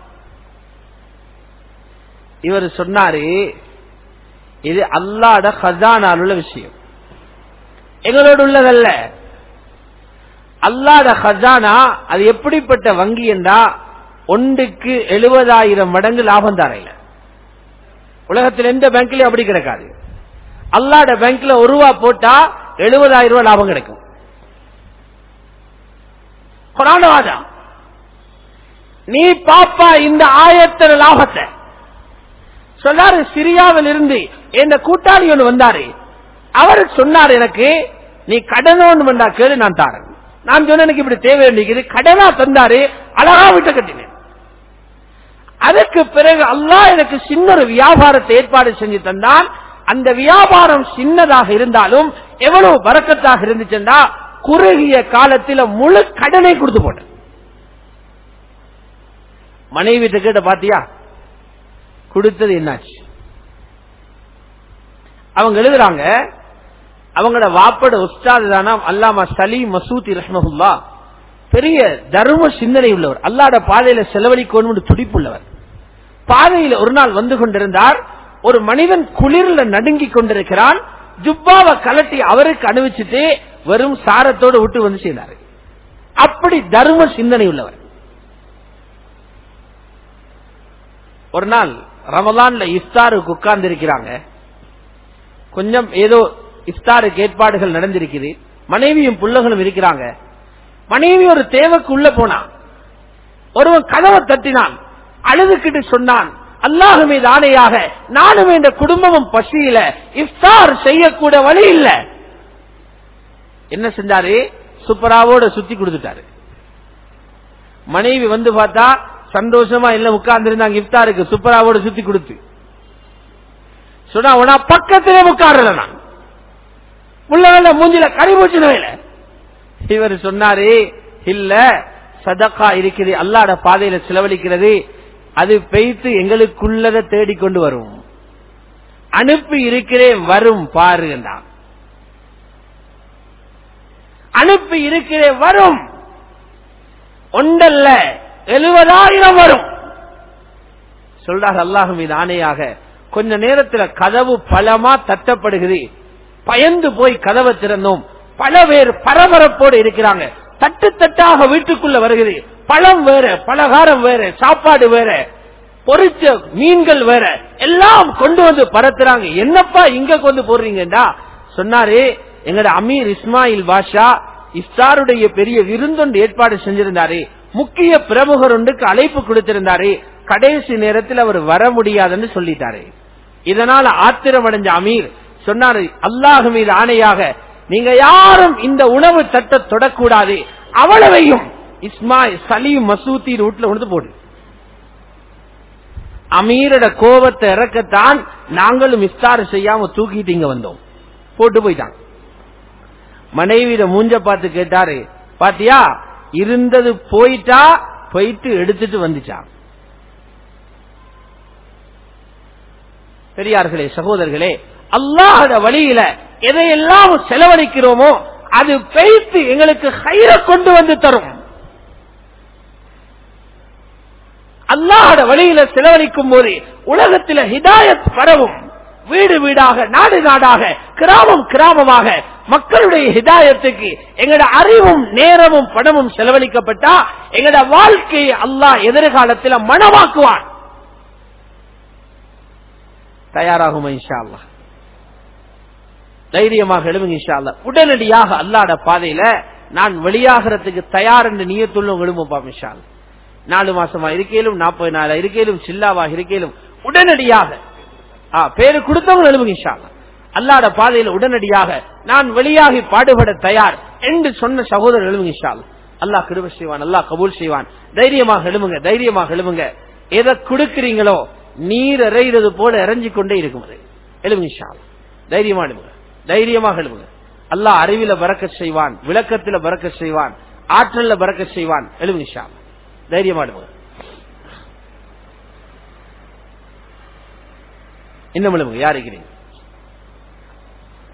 இவர் சொன்னாரு இது அல்லாட ஹசானால் உள்ள விஷயம் எங்களோடு உள்ளதல்ல அல்லாத ஹசானா அது எப்படிப்பட்ட வங்கி என்றா ஒன்றுக்கு எழுபதாயிரம் மடங்கு லாபம் தரையில உலகத்தில் எந்த பேங்க்லயும் அப்படி கிடைக்காது அல்லாட பேங்க்ல ஒரு ரூபா போட்டா எழுபதாயிரம் ரூபாய் லாபம் கிடைக்கும் குரானவாதா நீ பாப்பா இந்த ஆயத்தன லாபத்தை சொன்னாரு சிரியாவில் இருந்து என் கூட்டாளி ஒன்று வந்தாரு அவர் சொன்னார் எனக்கு நீ கடன் ஒன்று வந்தா கேளு நான் தாரேன் நான் சொன்ன எனக்கு இப்படி தேவை வேண்டியது கடனா தந்தாரு அழகா விட்டு கட்டினேன் அதுக்கு பிறகு அல்லாஹ் எனக்கு சின்ன ஒரு வியாபாரத்தை ஏற்பாடு செஞ்சு தந்தான் அந்த வியாபாரம் சின்னதாக இருந்தாலும் எவ்வளவு வரக்கத்தாக இருந்துச்சுன்னா குறுகிய காலத்தில் முழு கடனை கொடுத்து போட்டேன் மனைவி கிட்ட பாத்தியா கொடுத்தது என்னாச்சு அவங்க எழுதுறாங்க அவங்களோட வாப்பட உஸ்தாது தானா அல்லாமா சலீம் மசூதி ரஹ்மஹுல்லா பெரிய தர்ம சிந்தனை உள்ளவர் அல்லாட பாதையில செலவழிக்கணும் துடிப்புள்ளவர் பாதையில ஒரு நாள் வந்து கொண்டிருந்தார் ஒரு மனிதன் குளிர்ல நடுங்கிக் கொண்டிருக்கிறான் ஜுப்பாவை கலட்டி அவருக்கு அணிவிச்சுட்டு வெறும் சாரத்தோடு விட்டு வந்து சேர்ந்தாரு அப்படி தர்ம சிந்தனை உள்ளவர் ஒரு நாள் ரமலான்ல இஃப்தாருக்கு உட்கார்ந்து இருக்கிறாங்க கொஞ்சம் ஏதோ இஃப்தாருக்கு ஏற்பாடுகள் நடந்திருக்குது மனைவியும் புள்ளகளும் இருக்கிறாங்க மனைவி ஒரு தேவைக்கு உள்ள போனான் ஒருவன் கதவை தட்டினான் அழுதுகிட்டு சொன்னான் அல்லாஹ் மீது ஆணையாக நானும் இந்த குடும்பமும் பசியில இஃப்தார் செய்யக்கூட வழி இல்ல என்ன செஞ்சாரு சூப்பராவோட சுத்தி கொடுத்துட்டாரு மனைவி வந்து பார்த்தா சந்தோஷமா இல்ல உட்கார்ந்து இருந்தாங்க இஃப்தாருக்கு சூப்பராவோட சுத்தி கொடுத்து சொன்னா உனா பக்கத்திலே உட்காரல நான் புள்ளவல்ல மூஞ்சில கறி மூச்சினவையில இவர் சொன்னாரு இல்ல சதக்கா இருக்குது அல்லாட பாதையில செலவழிக்கிறது அது பெய்த்து எங்களுக்குள்ளத தேடிக்கொண்டு வரும் அனுப்பி இருக்கிறேன் வரும் பாருங்கண்டா அனுப்பி இருக்கிறேன் வரும் ஒன்றல்ல எழுபதாயிரம் வரும் சொல்றார் அல்லாஹு மீது ஆணையாக கொஞ்ச நேரத்துல கதவு பலமா தட்டப்படுகிறது பயந்து போய் கதவை திறந்தோம் பல பேர் பரபரப்போடு இருக்கிறாங்க தட்டு தட்டாக வீட்டுக்குள்ள வருகிறது பழம் வேற பலகாரம் வேற சாப்பாடு வேற பொரிச்ச மீன்கள் வேற எல்லாம் கொண்டு வந்து பரத்துறாங்க என்னப்பா இங்க கொண்டு போடுறீங்கடா சொன்னாரு எங்கட அமீர் இஸ்மாயில் பாஷா இஃப்தாருடைய பெரிய விருந்தொண்டு ஏற்பாடு செஞ்சிருந்தாரு முக்கிய பிரமுகர் ஒன்றுக்கு அழைப்பு கொடுத்திருந்தாரு கடைசி நேரத்தில் அவர் வர முடியாதுன்னு சொல்லிட்டாரு இதனால ஆத்திரம் அடைஞ்ச அமீர் சொன்னாரு அல்லாஹு மீது ஆணையாக நீங்க யாரும் இந்த உணவு தட்ட தொடக்கூடாது அவ்வளவையும் இஸ்மாயில் சலீம் மசூத்தி வீட்டுல கொண்டு போடு அமீரோட கோபத்தை இறக்கத்தான் நாங்களும் இஸ்தார் செய்யாம தூக்கிட்டு இங்க வந்தோம் போட்டு போயிட்டாங்க மனைவியிட மூஞ்ச பார்த்து கேட்டாரு பாத்தியா இருந்தது போயிட்டா போயிட்டு எடுத்துட்டு வந்துச்சா பெரியார்களே சகோதரர்களே அல்லாஹத வழியில எதையெல்லாம் செலவழிக்கிறோமோ அது பெய்த்து எங்களுக்கு கயிற கொண்டு வந்து தரும் அல்லாஹட வழியில செலவழிக்கும் போது உலகத்தில ஹிதாயத் பரவும் வீடு வீடாக நாடு நாடாக கிராமம் கிராமமாக மக்களுடைய ஹிதாயத்துக்கு எங்கட அறிவும் நேரமும் பணமும் செலவழிக்கப்பட்டா எங்கட வாழ்க்கையை அல்லாஹ் எதிர்காலத்தில் மனமாக்குவான் தயாராகும் இன்ஷா அல்லாஹ் தைரியமாக எழுதுங்க இன்ஷா அல்லாஹ் உடனடியாக அல்லாட பாதையில நான் வெளியாகிறதுக்கு தயார் என்று நீயத்துள்ளும் எழும்புப்பா இன்ஷா அல்லாஹ் நாலு மாசமா இருக்கையிலும் நாற்பது நாளா இருக்கையிலும் சில்லாவா இருக்கையிலும் உடனடியாக பேரு கொடுத்தவங்க எழுதுங்க இன்ஷா அல்லாஹ் அல்லாட பாதையில உடனடியாக நான் வெளியாகி பாடுபட தயார் என்று சொன்ன சகோதரர் எழுதுங்க இன்ஷா அல்லாஹ் அல்லாஹ் கிருப செய்வான் அல்லாஹ் கபூல் செய்வான் தைரியமாக எழுமுங்க தைரியமாக எழுமுங்க எதை கொடுக்கிறீங்களோ நீர் இறைகிறது போல இறைஞ்சு கொண்டே இருக்கும் அது எழுதுங்க இன்ஷா அல்லாஹ் தைரியமா எழுமுங்க தைரியமாக எழுதுங்க அல்லாஹ் அறிவில பறக்க செய்வான் விளக்கத்துல பறக்க செய்வான் ஆற்றல்ல பறக்க செய்வான் எழுதுங்க இன்ஷா அல்லாஹ் தைரியமா எழுதுங்க இன்னும் எழுதுங்க யார் இருக்கிறீங்க